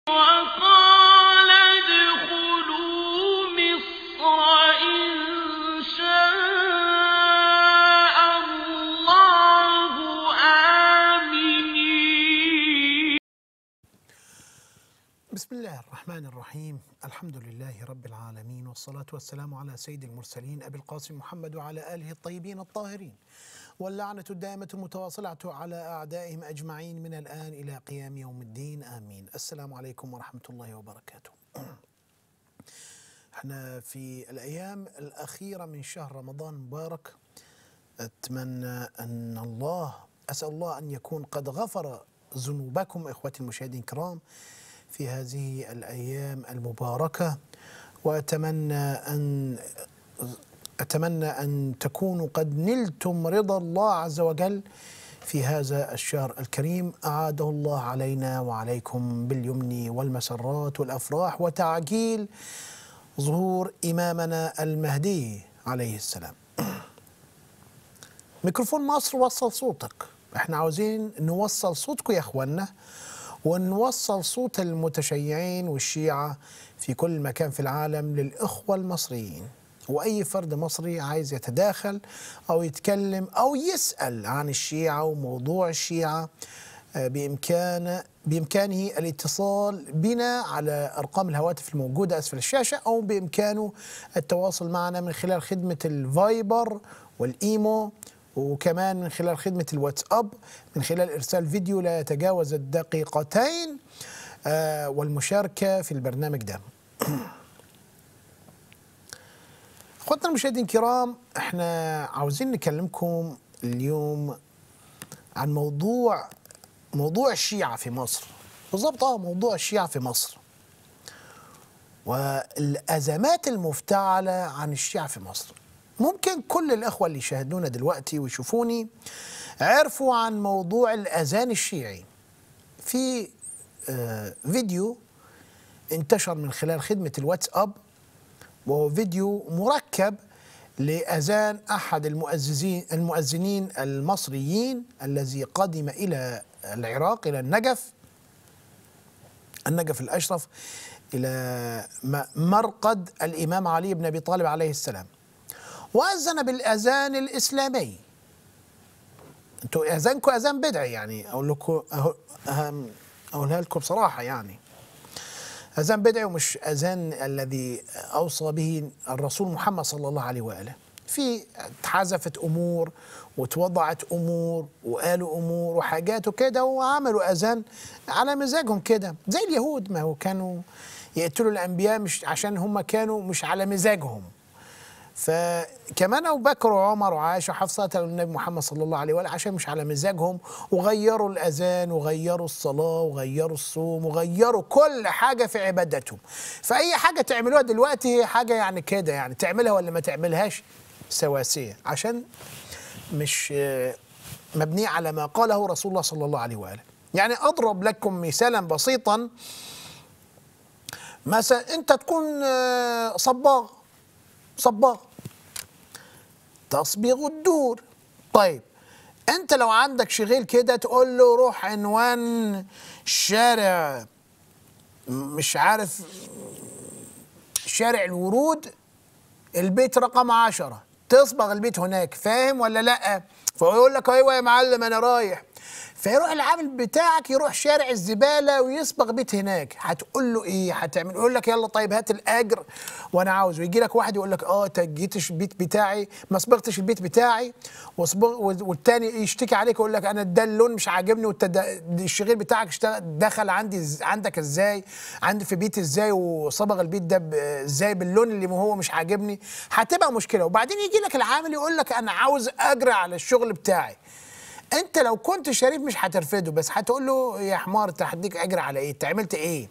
وقال ادخلوا مصر إن شاء الله آمنين بسم الله الرحمن الرحيم الحمد لله رب العالمين والصلاة والسلام على سيد المرسلين أبي القاسم محمد وعلى آله الطيبين الطاهرين واللعنة الدائمة المتواصلة على أعدائهم أجمعين من الآن إلى قيام يوم الدين آمين السلام عليكم ورحمة الله وبركاته احنا في الأيام الأخيرة من شهر رمضان مبارك أتمنى أن الله أسأل الله أن يكون قد غفر ذنوبكم إخوتي المشاهدين الكرام في هذه الأيام المباركة وأتمنى أن أتمنى أن تكونوا قد نلتم رضا الله عز وجل في هذا الشهر الكريم أعاده الله علينا وعليكم باليمن والمسرات والأفراح وتعجيل ظهور إمامنا المهدي عليه السلام ميكروفون مصر وصل صوتك احنا عاوزين نوصل صوتكم يا اخوانا ونوصل صوت المتشيعين والشيعة في كل مكان في العالم للإخوة المصريين وأي فرد مصري عايز يتداخل أو يتكلم أو يسأل عن الشيعة وموضوع الشيعة آه، بإمكان بإمكانه الاتصال بنا على أرقام الهواتف الموجودة أسفل الشاشة أو بإمكانه التواصل معنا من خلال خدمة الفايبر والإيمو وكمان من خلال خدمة الواتساب من خلال إرسال فيديو لا يتجاوز الدقيقتين آه، والمشاركة في البرنامج ده اخواتنا المشاهدين الكرام احنا عاوزين نكلمكم اليوم عن موضوع موضوع الشيعة في مصر بالضبط اه موضوع الشيعة في مصر والأزمات المفتعلة عن الشيعة في مصر ممكن كل الإخوة اللي يشاهدونا دلوقتي ويشوفوني عرفوا عن موضوع الأذان الشيعي في آه فيديو انتشر من خلال خدمة الواتساب وهو فيديو مركب لأذان أحد المؤذزين المؤذنين المصريين الذي قدم إلى العراق إلى النجف النجف الأشرف إلى م- مرقد الإمام علي بن أبي طالب عليه السلام وأذن بالأذان الإسلامي انتوا أذانكم أذان بدعي يعني أقول لكم أهو- أهم أقولها لكم بصراحة يعني أذان بدعي ومش أذان الذي أوصى به الرسول محمد صلى الله عليه وآله في اتحذفت أمور وتوضعت أمور وقالوا أمور وحاجات وكده وعملوا أذان على مزاجهم كده زي اليهود ما هو كانوا يقتلوا الأنبياء مش عشان هم كانوا مش على مزاجهم فكمان ابو بكر وعمر وعائشه وحفصه قتلوا النبي محمد صلى الله عليه واله عشان مش على مزاجهم وغيروا الاذان وغيروا الصلاه وغيروا الصوم وغيروا كل حاجه في عبادتهم فاي حاجه تعملوها دلوقتي هي حاجه يعني كده يعني تعملها ولا ما تعملهاش سواسيه عشان مش آه، مبنيه على ما قاله رسول الله صلى الله عليه واله يعني اضرب لكم مثالا بسيطا مثلا انت تكون آه، صباغ صباغ تصبيغ الدور طيب انت لو عندك شغيل كده تقول له روح عنوان شارع مش عارف شارع الورود البيت رقم عشرة تصبغ البيت هناك فاهم ولا لا فهو يقول لك ايوه يا معلم انا رايح فيروح العامل بتاعك يروح شارع الزباله ويصبغ بيت هناك هتقول له ايه هتعمل يقول لك يلا طيب هات الاجر وانا عاوزه يجي لك واحد يقول لك اه انت جيتش البيت بتاعي ما صبغتش البيت بتاعي وصبغ والتاني يشتكي عليك يقول لك انا ده اللون مش عاجبني والتد- الشغيل بتاعك اشتغل دخل عندي إز- عندك ازاي عندي في بيتي ازاي وصبغ البيت ده ب- ازاي باللون اللي هو مش عاجبني هتبقى مشكله وبعدين يجي لك العامل يقول لك انا عاوز اجر على الشغل بتاعي انت لو كنت شريف مش هترفضه بس هتقول له يا حمار انت هديك اجر على ايه انت عملت ايه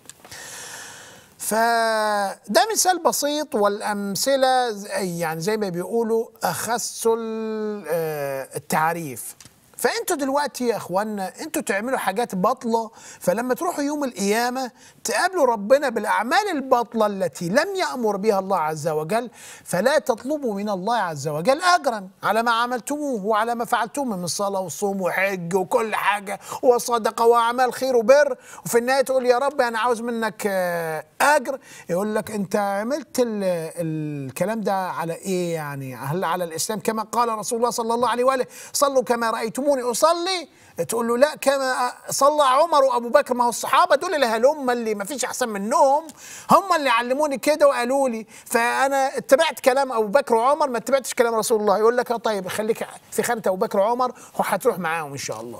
فده مثال بسيط والامثله زي- يعني زي ما بيقولوا اخس ال- آه، التعريف فانتوا دلوقتي يا اخوانا انتوا تعملوا حاجات باطله فلما تروحوا يوم القيامه تقابلوا ربنا بالاعمال الباطله التي لم يامر بها الله عز وجل فلا تطلبوا من الله عز وجل اجرا على ما عملتموه وعلى ما فعلتم من صلاه وصوم وحج وكل حاجه وصدقه واعمال خير وبر وفي النهايه تقول يا رب انا عاوز منك آه، اجر يقول لك انت عملت ال- الكلام ده على ايه يعني هل على الاسلام كما قال رسول الله صلى الله عليه واله صلوا كما رايتموني اصلي تقول له لا كما صلى عمر وابو بكر ما هو الصحابه دول اللي هلم اللي ما فيش احسن منهم هم اللي علموني كده وقالوا لي فانا اتبعت كلام ابو بكر وعمر ما اتبعتش كلام رسول الله يقول لك اه طيب خليك في خانه ابو بكر وعمر وهتروح معاهم ان شاء الله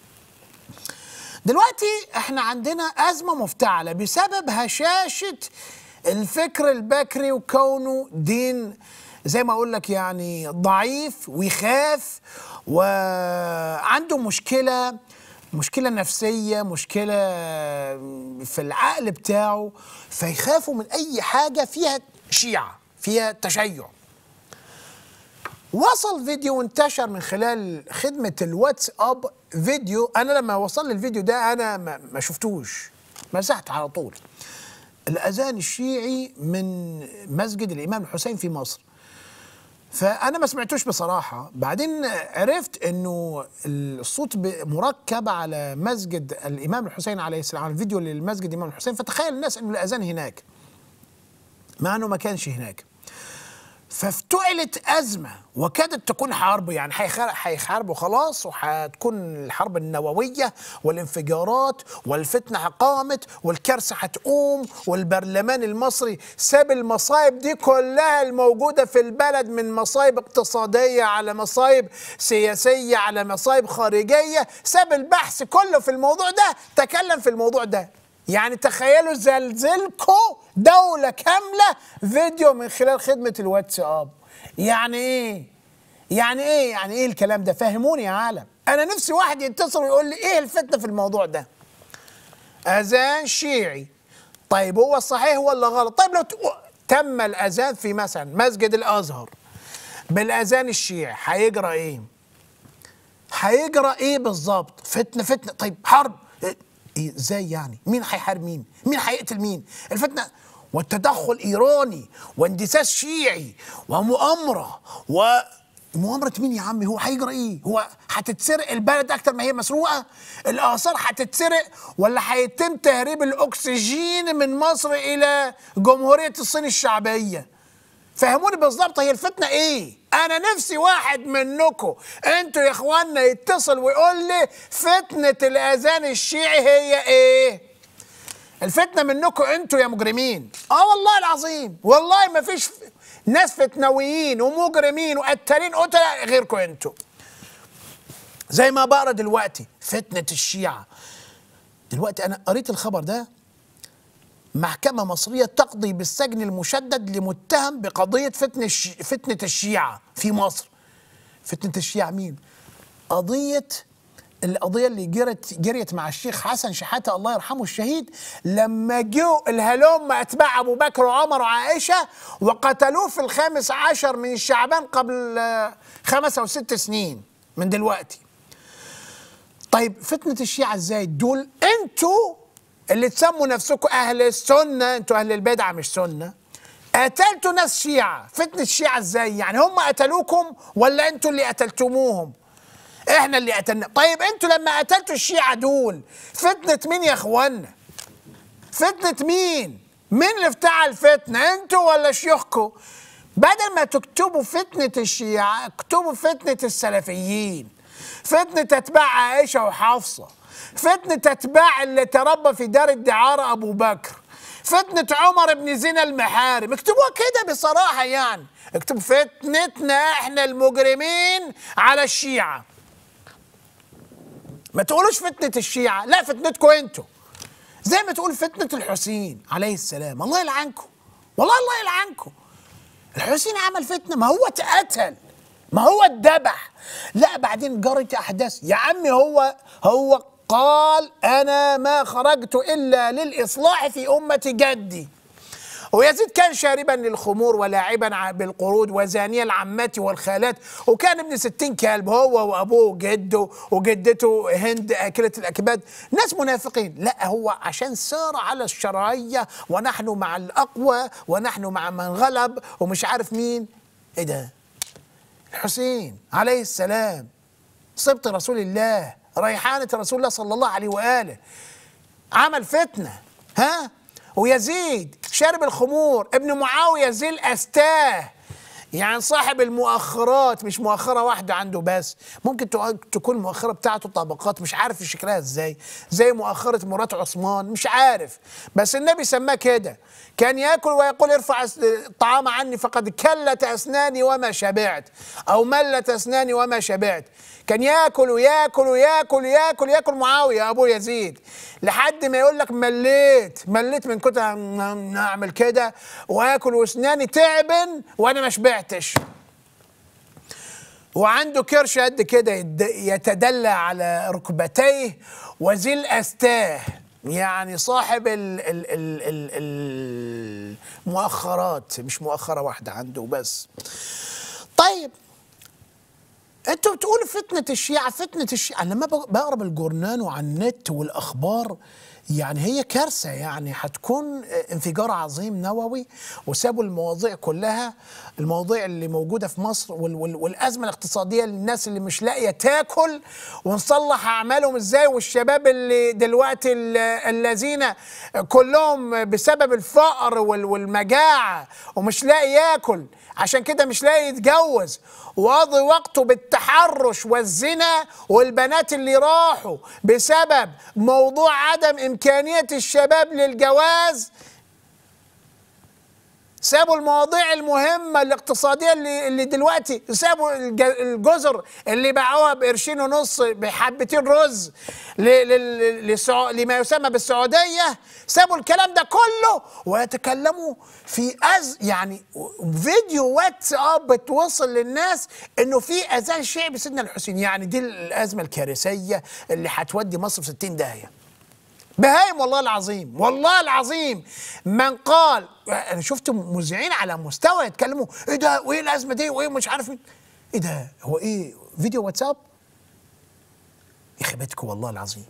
دلوقتي احنا عندنا أزمة مفتعلة بسبب هشاشة الفكر البكري وكونه دين زي ما اقول لك يعني ضعيف ويخاف وعنده مشكلة مشكلة نفسية مشكلة في العقل بتاعه فيخافوا من أي حاجة فيها شيعة فيها تشيع وصل فيديو وانتشر من خلال خدمة الواتساب فيديو أنا لما وصل لي الفيديو ده أنا ما, ما شفتوش مسحت على طول الأذان الشيعي من مسجد الإمام الحسين في مصر فأنا ما سمعتوش بصراحة بعدين عرفت أنه الصوت ب- مركب على مسجد الإمام الحسين عليه السلام على الفيديو للمسجد الإمام الحسين فتخيل الناس أنه الأذان هناك مع أنه ما كانش هناك فافتعلت أزمة وكادت تكون حرب يعني هيخ- هيحاربوا خلاص وهتكون الحرب النووية والانفجارات والفتنة قامت والكارثة هتقوم والبرلمان المصري ساب المصايب دي كلها الموجودة في البلد من مصايب اقتصادية على مصايب سياسية على مصايب خارجية ساب البحث كله في الموضوع ده تكلم في الموضوع ده يعني تخيلوا زلزلكوا دولة كاملة فيديو من خلال خدمة الواتساب يعني ايه يعني ايه يعني ايه الكلام ده فهموني يا عالم انا نفسي واحد يتصل ويقول لي ايه الفتنة في الموضوع ده اذان شيعي طيب هو صحيح ولا غلط طيب لو ت- تم الاذان في مثلا مسجد الازهر بالاذان الشيعي هيجرى ايه هيجرى ايه بالظبط فتنه فتنه طيب حرب إيه إيه ازاي يعني مين هيحارب مين مين هيقتل مين الفتنه والتدخل ايراني واندساس شيعي ومؤامره و مؤامرة مين يا عمي هو هيجرى ايه هو هتتسرق البلد اكتر ما هي مسروقة الاثار هتتسرق ولا هيتم تهريب الاكسجين من مصر الى جمهورية الصين الشعبية فهموني بالظبط هي الفتنة ايه انا نفسي واحد منكم انتوا يا اخوانا يتصل ويقول لي فتنة الاذان الشيعي هي ايه الفتنة منكم انتوا يا مجرمين اه والله العظيم والله ما فيش ف... ناس فتنويين ومجرمين وقتالين قتلة غيركم انتوا زي ما بقرا دلوقتي فتنة الشيعة دلوقتي انا قريت الخبر ده محكمة مصرية تقضي بالسجن المشدد لمتهم بقضية فتنة الش... فتنة الشيعة في مصر فتنة الشيعة مين؟ قضية القضية اللي جرت جريت مع الشيخ حسن شحاتة الله يرحمه الشهيد لما جو الهلوم أتباع أبو بكر وعمر وعائشة وقتلوه في الخامس عشر من شعبان قبل آه، خمس أو ست سنين من دلوقتي طيب فتنة الشيعة ازاي دول انتوا اللي تسموا نفسكم اهل السنة انتوا اهل البدعة مش سنة قتلتوا ناس شيعة فتنة الشيعة ازاي يعني هم قتلوكم ولا انتوا اللي قتلتموهم احنا اللي قتلنا طيب انتوا لما قتلتوا الشيعة دول فتنة مين يا اخوانا فتنة مين مين اللي افتعل الفتنة انتوا ولا شيوخكم بدل ما تكتبوا فتنة الشيعة اكتبوا فتنة السلفيين فتنة اتباع عائشة وحفصة فتنة اتباع اللي تربى في دار الدعارة ابو بكر فتنة عمر بن زينة المحارم اكتبوها كده بصراحة يعني اكتبوا فتنتنا احنا المجرمين على الشيعة ما تقولوش فتنة الشيعة لا فتنتكم انتوا زي ما تقول فتنة الحسين عليه السلام الله يلعنكم والله الله يلعنكم الحسين عمل فتنة ما هو اتقتل ما هو اتذبح لا بعدين جرت احداث يا عمي هو هو قال انا ما خرجت الا للاصلاح في امه جدي ويزيد كان شاربا للخمور ولاعبا ع- بالقرود وزانيا العمات والخالات وكان ابن ستين كلب هو وابوه وجده وجدته هند اكله الاكباد ناس منافقين لا هو عشان سار على الشرعيه ونحن مع الاقوى ونحن مع من غلب ومش عارف مين ايه ده الحسين عليه السلام سبط رسول الله ريحانة رسول الله صلى الله عليه وآله عمل فتنة ها ويزيد شارب الخمور ابن معاوية ذي الأستاه يعني صاحب المؤخرات مش مؤخرة واحدة عنده بس ممكن تع- تكون المؤخرة بتاعته طبقات مش عارف شكلها ازاي زي مؤخرة مرات عثمان مش عارف بس النبي سماه كده كان ياكل ويقول ارفع أس- الطعام عني فقد كلت اسناني وما شبعت او ملت اسناني وما شبعت كان ياكل وياكل وياكل وياكل ياكل معاويه ابو يزيد لحد ما يقول لك مليت مليت من كتر ما اعمل كده واكل واسناني تعبن وانا ما شبعتش وعنده كرش قد كده يد- يتدلى على ركبتيه وذي الأستاه يعني صاحب ال ال ال ال المؤخرات مش مؤخرة واحدة عنده بس طيب انتوا بتقولوا فتنة الشيعة فتنة الشيعة أنا لما بق- بقرا الجورنان وعلى النت والأخبار يعني هي كارثة يعني هتكون انفجار عظيم نووي وسابوا المواضيع كلها المواضيع اللي موجودة في مصر وال وال والأزمة الاقتصادية للناس اللي مش لاقية تاكل ونصلح أعمالهم إزاي والشباب اللي دلوقتي ال- الذين كلهم بسبب الفقر وال والمجاعة ومش لاقي ياكل عشان كده مش لاقي يتجوز وقضي وقته بالتحرش والزنا والبنات اللي راحوا بسبب موضوع عدم إمكانية الشباب للجواز سابوا المواضيع المهمة الاقتصادية اللي, اللي دلوقتي سابوا الج- الجزر اللي باعوها بقرشين ونص بحبتين رز ل- ل- لسعو- لما يسمى بالسعودية سابوا الكلام ده كله ويتكلموا في أز يعني فيديو واتساب بتوصل للناس انه في اذان شيعي بسيدنا الحسين يعني دي الازمه الكارثيه اللي هتودي مصر في 60 داهيه بهايم والله العظيم والله العظيم من قال انا شفت مذيعين على مستوى يتكلموا ايه ده وايه الازمه دي وايه مش عارف مين ايه ده هو ايه فيديو واتساب يخيبتكم والله العظيم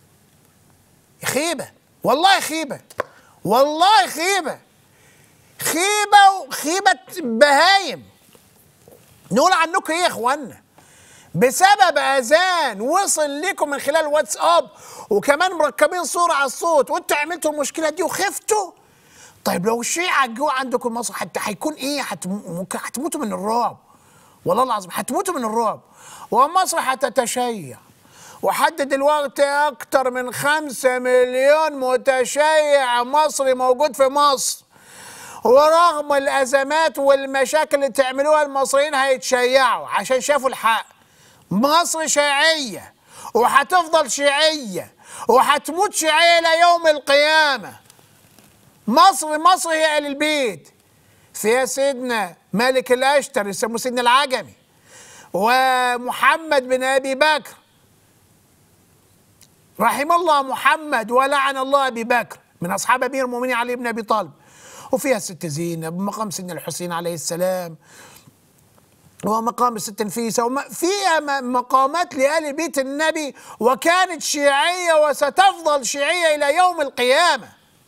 خيبه والله خيبه والله خيبه خيبه وخيبه بهايم نقول عنكم ايه يا اخوانا بسبب اذان وصل لكم من خلال واتساب وكمان مركبين صوره على الصوت وانتوا عملتوا المشكله دي وخفتوا طيب لو الشيعة جوا عندكم مصر حتى هيكون ايه هتم... ممكن هتموتوا من الرعب والله العظيم هتموتوا من الرعب ومصر هتتشيع وحد دلوقتي اكتر من خمسة مليون متشيع مصري موجود في مصر ورغم الازمات والمشاكل اللي تعملوها المصريين هيتشيعوا عشان شافوا الحق مصر شيعيه وهتفضل شيعيه وهتموت شيعيه الى يوم القيامه مصر مصر هي اهل البيت فيها سيدنا مالك الاشتر يسموه سيدنا العجمي ومحمد بن ابي بكر رحم الله محمد ولعن الله ابي بكر من اصحاب امير المؤمنين علي بن ابي طالب وفيها الست زينب ومقام سيدنا الحسين عليه السلام ومقام الست نفيسة وما فيها م- مقامات لآل بيت النبي وكانت شيعية وستفضل شيعية إلى يوم القيامة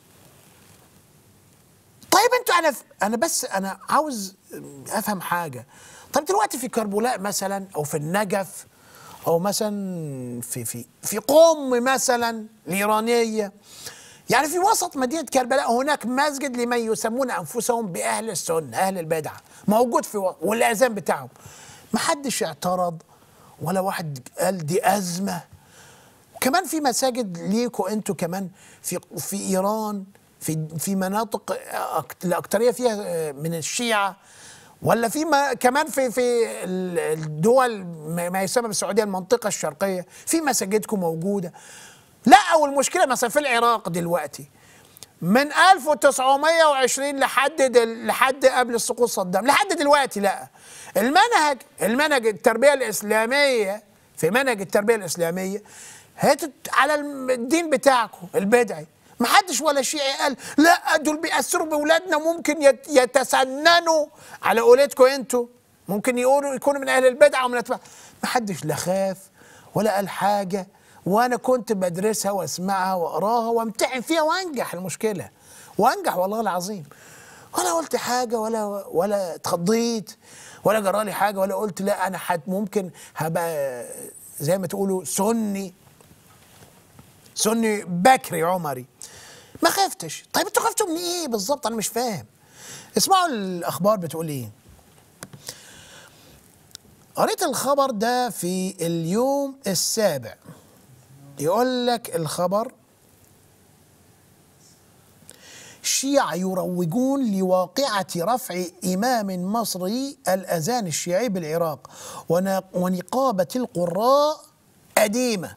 طيب انتوا انا انا بس انا عاوز افهم حاجه طيب دلوقتي في كربلاء مثلا او في النجف او مثلا في في في قم مثلا الايرانيه يعني في وسط مدينه كربلاء هناك مسجد لمن يسمون انفسهم باهل السنه اهل البدعه موجود في و- والاذان بتاعهم ما حدش اعترض ولا واحد قال دي ازمه كمان في مساجد ليكوا انتوا كمان في في ايران في في مناطق أك- الاكثريه فيها آه، من الشيعه ولا في ما كمان في في ال- الدول ما ما يسمى بالسعوديه المنطقه الشرقيه في مساجدكم موجوده لا والمشكله مثلا في العراق دلوقتي من 1920 لحد دل لحد قبل سقوط صدام لحد دلوقتي لا المنهج المنهج التربيه الاسلاميه في منهج التربيه الاسلاميه هي تت- على الم- الدين بتاعكم البدعي ما حدش ولا شيعي قال لا دول بيأثروا بأولادنا ممكن يت- يتسننوا على قولتكم انتوا ممكن يقولوا يكونوا من أهل البدعة ومن أتباع ما حدش لا خاف ولا قال حاجة وأنا كنت بدرسها وأسمعها وأقراها وأمتحن فيها وأنجح المشكلة وأنجح والله العظيم ولا قلت حاجة ولا ولا اتخضيت ولا جرالي حاجة ولا قلت لا أنا حد ممكن هبقى زي ما تقولوا سني سني بكري عمري ما خفتش طيب انتوا خفتوا من ايه بالظبط انا مش فاهم اسمعوا الاخبار بتقول ايه قريت الخبر ده في اليوم السابع يقول لك الخبر الشيعة يروجون لواقعة رفع إمام مصري الأذان الشيعي بالعراق ون- ونقابة القراء أديمة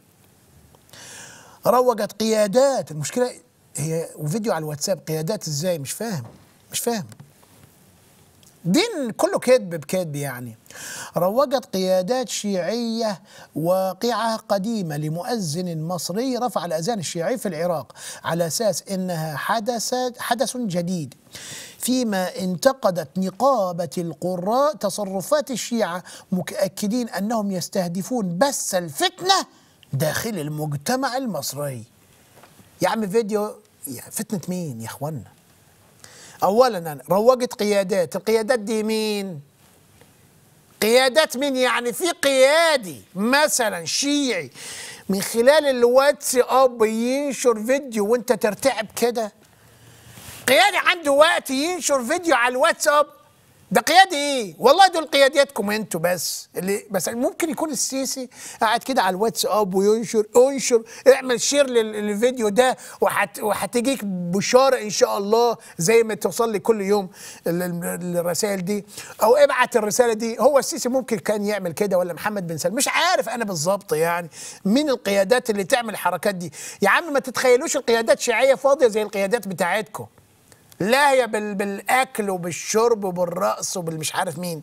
روجت قيادات المشكلة هي وفيديو على الواتساب قيادات ازاي مش فاهم مش فاهم دين كله كذب بكذب يعني روجت قيادات شيعية واقعة قديمة لمؤذن مصري رفع الأذان الشيعي في العراق على أساس أنها حدث حدث جديد فيما انتقدت نقابة القراء تصرفات الشيعة مؤكدين أنهم يستهدفون بث الفتنة داخل المجتمع المصري يا عم فيديو يا فتنة مين يا اخوانا اولا أنا روجت قيادات القيادات دي مين قيادات مين يعني في قيادي مثلا شيعي من خلال الواتس اب ينشر فيديو وانت ترتعب كده قيادي عنده وقت ينشر فيديو على الواتساب ده قيادي ايه؟ والله دول قيادياتكم انتوا بس اللي بس ممكن يكون السيسي قاعد كده على الواتساب وينشر انشر اعمل شير لل- للفيديو ده وحت وهتجيك بشاره ان شاء الله زي ما توصل لي كل يوم ال- ال- الرسائل دي او ابعت الرساله دي هو السيسي ممكن كان يعمل كده ولا محمد بن سلمان مش عارف انا بالظبط يعني مين القيادات اللي تعمل الحركات دي يا عم ما تتخيلوش القيادات شيعيه فاضيه زي القيادات بتاعتكم لا هي بال بالاكل وبالشرب وبالرقص وبالمش عارف مين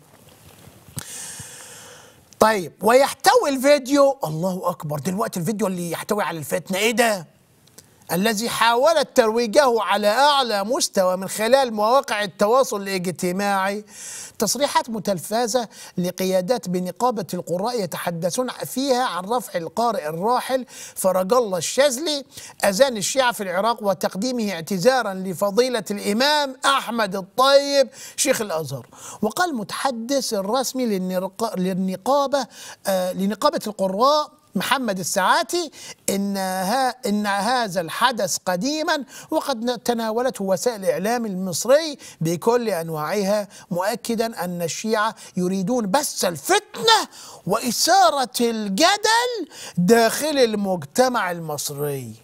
طيب ويحتوي الفيديو الله اكبر دلوقتي الفيديو اللي يحتوي على الفتنه ايه ده الذي حاولت ترويجه على اعلى مستوى من خلال مواقع التواصل الاجتماعي تصريحات متلفزه لقيادات بنقابه القراء يتحدثون فيها عن رفع القارئ الراحل فرج الله الشاذلي اذان الشيعه في العراق وتقديمه اعتذارا لفضيله الامام احمد الطيب شيخ الازهر وقال المتحدث الرسمي للنرق- للنقابه آه لنقابه القراء محمد الساعاتي إن, ها إن هذا الحدث قديما وقد تناولته وسائل الإعلام المصري بكل أنواعها مؤكدا أن الشيعة يريدون بث الفتنة وإثارة الجدل داخل المجتمع المصري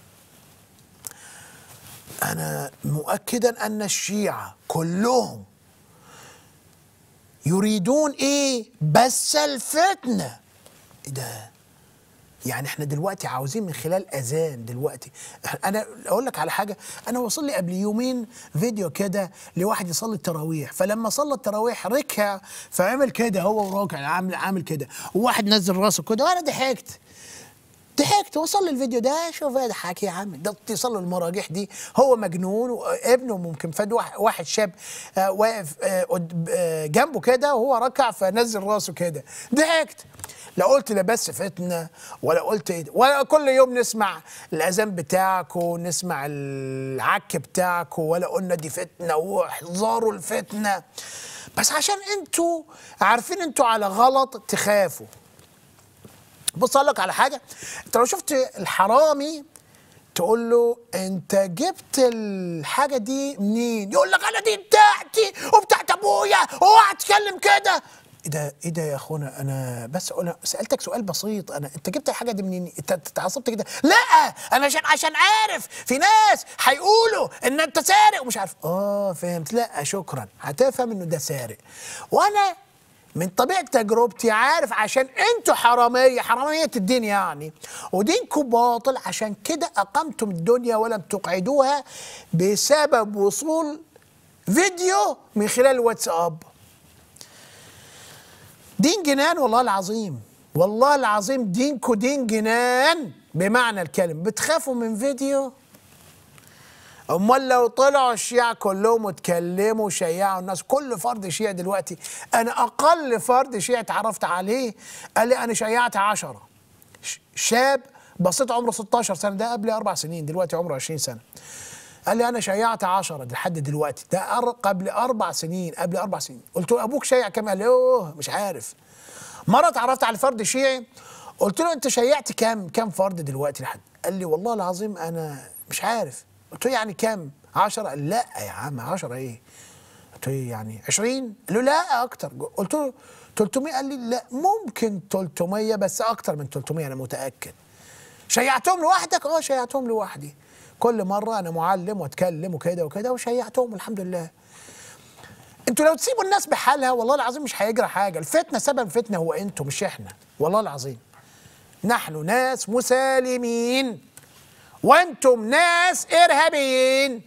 أنا مؤكدا أن الشيعة كلهم يريدون إيه بث الفتنة إيه ده يعني احنا دلوقتي عاوزين من خلال اذان دلوقتي انا اقول لك على حاجه انا وصل لي قبل يومين فيديو كده لواحد يصلي التراويح فلما صلى التراويح ركع فعمل كده هو وراكع عامل عامل كده وواحد نزل راسه كده وانا ضحكت ضحكت وصل لي الفيديو ده شوف اضحك يا عم ده يصلوا المراجيح دي هو مجنون وابنه ممكن فاد واحد- واحد شاب آه، واقف آه، قد- آه، جنبه كده وهو ركع فنزل راسه كده ضحكت لا قلت لا بس فتنه ولا قلت ايه ده. ولا كل يوم نسمع الاذان بتاعكم نسمع العك بتاعكم ولا قلنا دي فتنه واحذروا الفتنه بس عشان انتوا عارفين انتوا على غلط تخافوا بص اقول لك على حاجه انت لو شفت الحرامي تقول له انت جبت الحاجه دي منين يقول لك انا دي بتاعتي وبتاعت ابويا اوعى تتكلم كده ايه ده ايه ده يا اخونا انا بس انا سالتك سؤال بسيط انا انت جبت الحاجه دي منين انت أنت اتعصبت كده لا انا عشان عشان عارف في ناس هيقولوا ان انت سارق ومش عارف اه فهمت لا شكرا هتفهم انه ده سارق وانا من طبيعة تجربتي عارف عشان انتوا حرامية حرامية الدين يعني ودينكم باطل عشان كده أقمتم الدنيا ولم تقعدوها بسبب وصول فيديو من خلال الواتساب دين جنان والله العظيم والله العظيم دينكم دين جنان بمعنى الكلمة بتخافوا من فيديو امال لو طلعوا الشيعة كلهم واتكلموا وشيعوا الناس كل فرد شيعي دلوقتي انا اقل فرد شيعي اتعرفت عليه قال لي انا شيعت عشرة ش- شاب بسيط عمره 16 سنه ده قبل اربع سنين دلوقتي عمره 20 سنه قال لي انا شيعت 10 لحد دلوقتي ده أر- قبل اربع سنين قبل اربع سنين قلت له ابوك شيع كام قال لي اوه مش عارف مره اتعرفت على فرد شيعي قلت له انت شيعت كام كام فرد دلوقتي لحد قال لي والله العظيم انا مش عارف قلت له يعني كام 10 قال لا يا عم 10 ايه قلت له إيه يعني 20 قال له لا اكتر قلت له 300 قال لي لا ممكن 300 بس اكتر من 300 انا متاكد شيعتهم لوحدك اه شيعتهم لوحدي كل مره انا معلم واتكلم وكده وكده وشيعتهم الحمد لله انتوا لو تسيبوا الناس بحالها والله العظيم مش هيجرى حاجه الفتنه سبب الفتنه هو انتوا مش احنا والله العظيم نحن ناس مسالمين وانتم ناس ارهابيين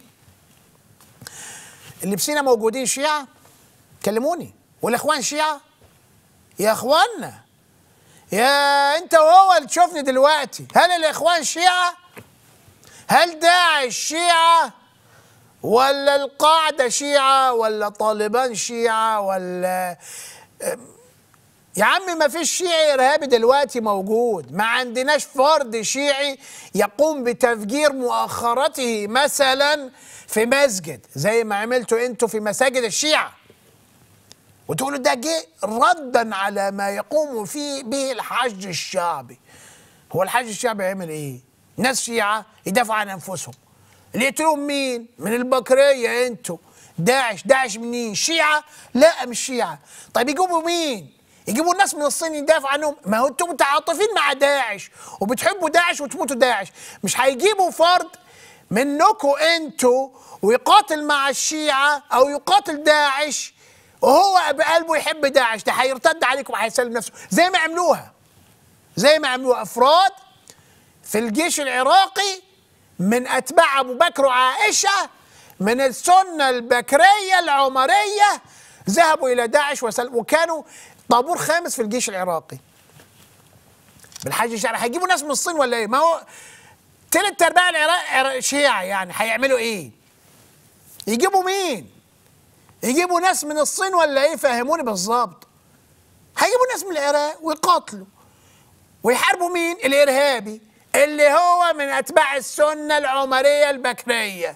اللي بسينا موجودين شيعة كلموني والاخوان شيعة يا اخوانا يا انت وهو اللي تشوفني دلوقتي هل الاخوان شيعة هل داعش شيعة ولا القاعدة شيعة ولا طالبان شيعة ولا يا عم ما فيش شيعي ارهابي دلوقتي موجود ما عندناش فرد شيعي يقوم بتفجير مؤخرته مثلا في مسجد زي ما عملتوا انتوا في مساجد الشيعة وتقولوا ده جه ردا على ما يقوم فيه به الحج الشعبي هو الحج الشعبي هيعمل ايه ناس شيعة يدافعوا عن انفسهم اللي يقتلوهم مين من البكرية انتوا داعش داعش منين شيعة لا مش شيعة طيب يجيبوا مين يجيبوا الناس من الصين يدافعوا عنهم ما هو انتوا متعاطفين مع داعش وبتحبوا داعش وتموتوا داعش مش هيجيبوا فرد منكم انتوا ويقاتل مع الشيعة او يقاتل داعش وهو بقلبه يحب داعش ده هيرتد عليكم وهيسلم نفسه زي ما عملوها زي ما عملوا افراد في الجيش العراقي من اتباع ابو بكر وعائشه من السنه البكريه العمريه ذهبوا الى داعش وسل وكانوا طابور خامس في الجيش العراقي بالحج الشعبي هيجيبوا ناس من الصين ولا ايه؟ ما هو تلت ارباع العراق عراق- شيعة يعني هيعملوا ايه؟ يجيبوا مين؟ يجيبوا ناس من الصين ولا ايه؟ فهموني بالظبط. هيجيبوا ناس من العراق ويقاتلوا ويحاربوا مين؟ الارهابي اللي هو من اتباع السنه العمريه البكريه.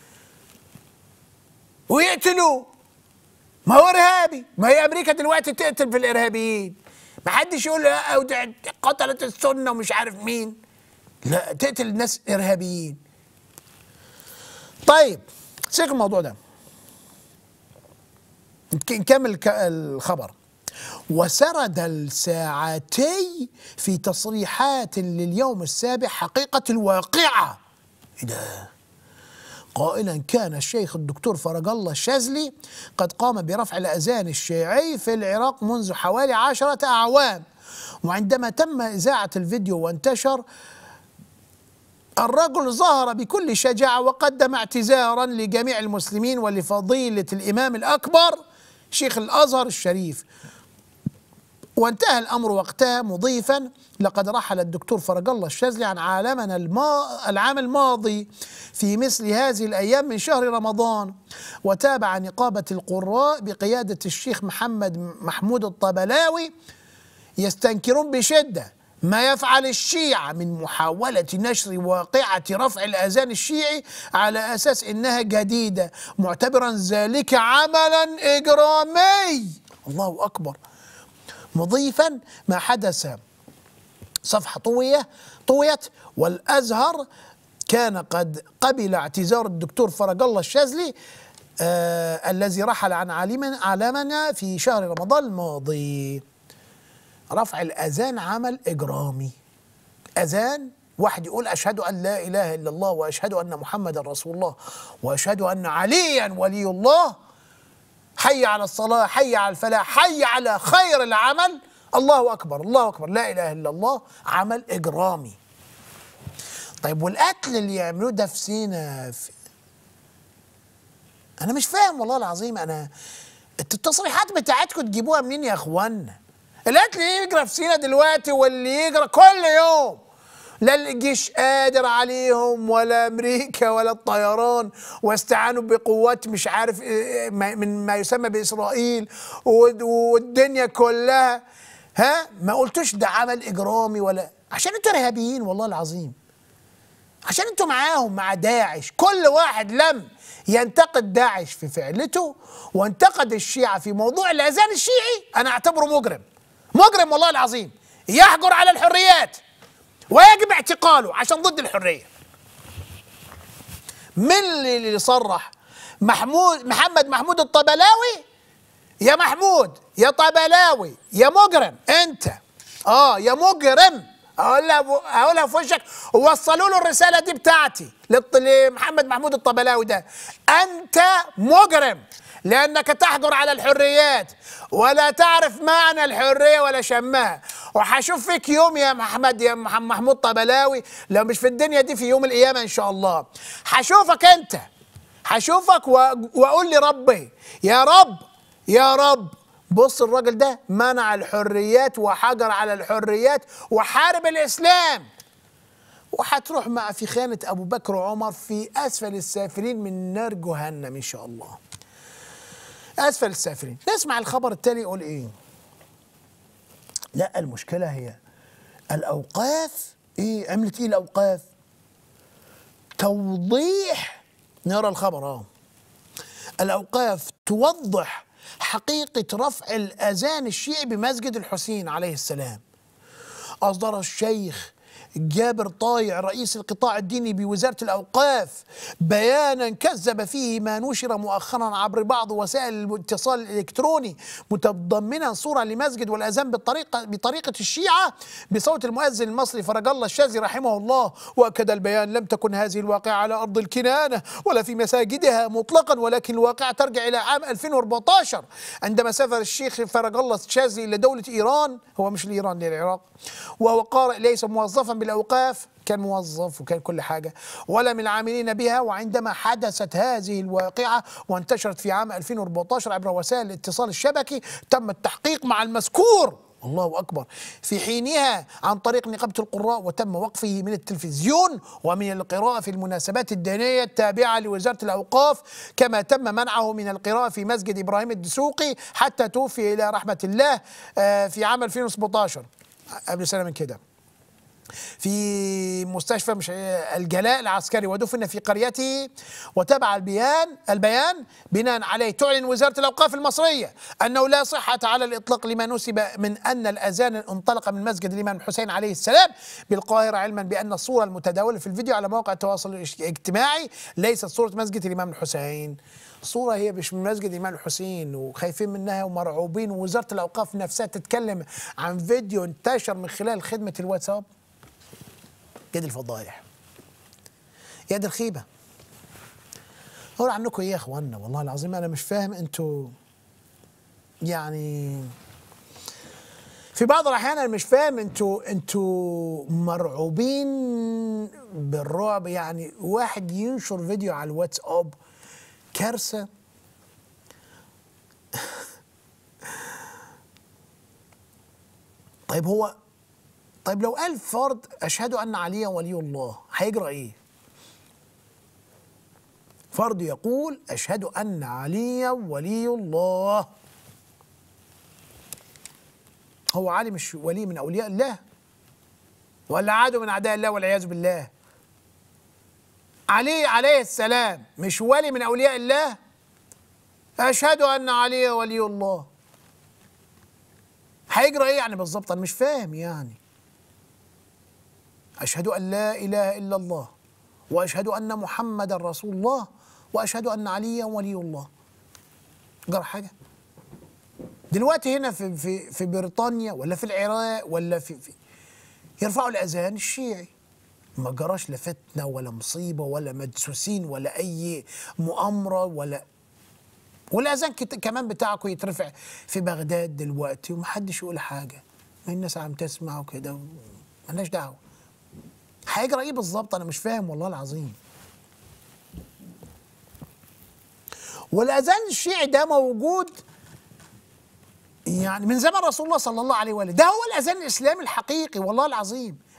ويقتلوه. ما هو ارهابي، ما هي امريكا دلوقتي تقتل في الارهابيين. ما حدش يقول لا ده قتلت السنه ومش عارف مين. لا تقتل الناس ارهابيين. طيب سيبك من الموضوع ده. نك- نكمل الك- الخبر. وسرد الساعتي في تصريحات لليوم السابع حقيقة الواقعة إيه ده؟ قائلا كان الشيخ الدكتور فرج الله الشاذلي قد قام برفع الأذان الشيعي في العراق منذ حوالي عشرة أعوام وعندما تم إذاعة الفيديو وانتشر الرجل ظهر بكل شجاعة وقدم اعتذارا لجميع المسلمين ولفضيلة الإمام الأكبر شيخ الأزهر الشريف وانتهى الامر وقتها مضيفا لقد رحل الدكتور فرج الله الشاذلي عن عالمنا الما العام الماضي في مثل هذه الايام من شهر رمضان وتابع نقابه القراء بقياده الشيخ محمد محمود الطبلاوي يستنكرون بشده ما يفعل الشيعة من محاولة نشر واقعة رفع الأذان الشيعي على أساس إنها جديدة معتبرا ذلك عملا إجرامي الله أكبر مضيفا ما حدث صفحة طوية طويت والأزهر كان قد قبل اعتذار الدكتور فرج الله الشاذلي آه الذي رحل عن عالمنا عالمنا في شهر رمضان الماضي رفع الأذان عمل إجرامي أذان واحد يقول أشهد أن لا إله إلا الله وأشهد أن محمد رسول الله وأشهد أن عليا ولي الله حي على الصلاة حي على الفلاح حي على خير العمل الله أكبر الله أكبر لا إله إلا الله عمل إجرامي طيب والقتل اللي يعملوه ده في سينا في أنا مش فاهم والله العظيم أنا انتوا التصريحات بتاعتكم تجيبوها منين يا اخوانا؟ القتل اللي يجرى في سينا دلوقتي واللي يجرى كل يوم لا الجيش قادر عليهم ولا امريكا ولا الطيران واستعانوا بقوات مش عارف إيه ما- من ما يسمى باسرائيل ود- والدنيا كلها ها ما قلتوش ده عمل اجرامي ولا عشان انتوا ارهابيين والله العظيم عشان انتوا معاهم مع داعش كل واحد لم ينتقد داعش في فعلته وانتقد الشيعة في موضوع الأذان الشيعي أنا أعتبره مجرم مجرم والله العظيم يحجر على الحريات ويجب اعتقاله عشان ضد الحرية من اللي صرح محمود محمد محمود الطبلاوي يا محمود يا طبلاوي يا مجرم انت اه يا مجرم اقولها اقولها في وشك ووصلوا له الرساله دي بتاعتي للط- لمحمد محمود الطبلاوي ده انت مجرم لانك تحجر على الحريات ولا تعرف معنى الحريه ولا شمها وهشوف فيك يوم يا محمد يا مح- محمود طبلاوي لو مش في الدنيا دي في يوم القيامه ان شاء الله هشوفك انت هشوفك و- واقول لربي يا رب يا رب بص الراجل ده منع الحريات وحجر على الحريات وحارب الاسلام وهتروح مع في خانه ابو بكر وعمر في اسفل السافلين من نار جهنم ان شاء الله اسفل السافلين نسمع الخبر التالي يقول ايه لا المشكله هي الاوقاف ايه عملت ايه الاوقاف توضيح نرى الخبر اه الأوقاف توضح حقيقة رفع الأذان الشيعي بمسجد الحسين عليه السلام أصدر الشيخ جابر طايع رئيس القطاع الديني بوزارة الأوقاف بيانا كذب فيه ما نشر مؤخرا عبر بعض وسائل الاتصال الإلكتروني متضمنا صورة لمسجد والأذان بالطريقة بطريقة الشيعة بصوت المؤذن المصري فرج الله الشاذلي رحمه الله وأكد البيان لم تكن هذه الواقعة على أرض الكنانة ولا في مساجدها مطلقا ولكن الواقعة ترجع إلى عام 2014 عندما سافر الشيخ فرج الله الشاذلي إلى دولة إيران هو مش لإيران للعراق وهو قارئ ليس موظفا بالأوقاف كان موظف وكان كل حاجة ولا من العاملين بها وعندما حدثت هذه الواقعة وانتشرت في عام 2014 عبر وسائل الاتصال الشبكي تم التحقيق مع المذكور الله أكبر في حينها عن طريق نقابة القراء وتم وقفه من التلفزيون ومن القراءة في المناسبات الدينية التابعة لوزارة الأوقاف كما تم منعه من القراءة في مسجد إبراهيم الدسوقي حتى توفي إلى رحمة الله آه، في عام 2017 قبل سنة من كده في مستشفى مش الجلاء العسكري ودفن في قريته وتبع البيان البيان بناء عليه تعلن وزاره الاوقاف المصريه انه لا صحه على الاطلاق لما نسب من ان الاذان انطلق من مسجد الامام الحسين عليه السلام بالقاهره علما بان الصوره المتداوله في الفيديو على مواقع التواصل الاجتماعي ليست صوره مسجد الامام الحسين صورة هي مش من مسجد الإمام الحسين وخايفين منها ومرعوبين ووزارة الأوقاف نفسها تتكلم عن فيديو انتشر من خلال خدمة الواتساب يا دي الفضايح يا دي الخيبة أقول عنكم إيه يا إخوانا والله العظيم أنا مش فاهم أنتوا يعني في بعض الأحيان أنا مش فاهم أنتوا أنتوا مرعوبين بالرعب يعني واحد ينشر فيديو على الواتساب كارثة طيب هو طيب لو قال فرد أشهد أن عليا ولي الله هيجرى إيه؟ فرد يقول أشهد أن عليا ولي الله هو علي مش ولي من أولياء الله ولا عادوا من أعداء الله والعياذ بالله علي عليه السلام مش ولي من أولياء الله أشهد أن علي ولي الله هيجرى إيه يعني بالظبط أنا مش فاهم يعني أشهد أن لا إله إلا الله وأشهد أن محمد رسول الله وأشهد أن عليا ولي الله جرى حاجة دلوقتي هنا في في في بريطانيا ولا في العراق ولا في, في يرفعوا الأذان الشيعي ما جراش لا فتنة ولا مصيبة ولا مدسوسين ولا أي مؤامرة ولا والأذان كت- كمان بتاعكم يترفع في بغداد دلوقتي ومحدش يقول حاجة ما الناس عم تسمع وكده مالناش دعوة هيجرى ايه بالظبط انا مش فاهم والله العظيم والاذان الشيعي ده موجود يعني من زمن رسول الله صلى الله عليه وآله ده هو الاذان الاسلامي الحقيقي والله العظيم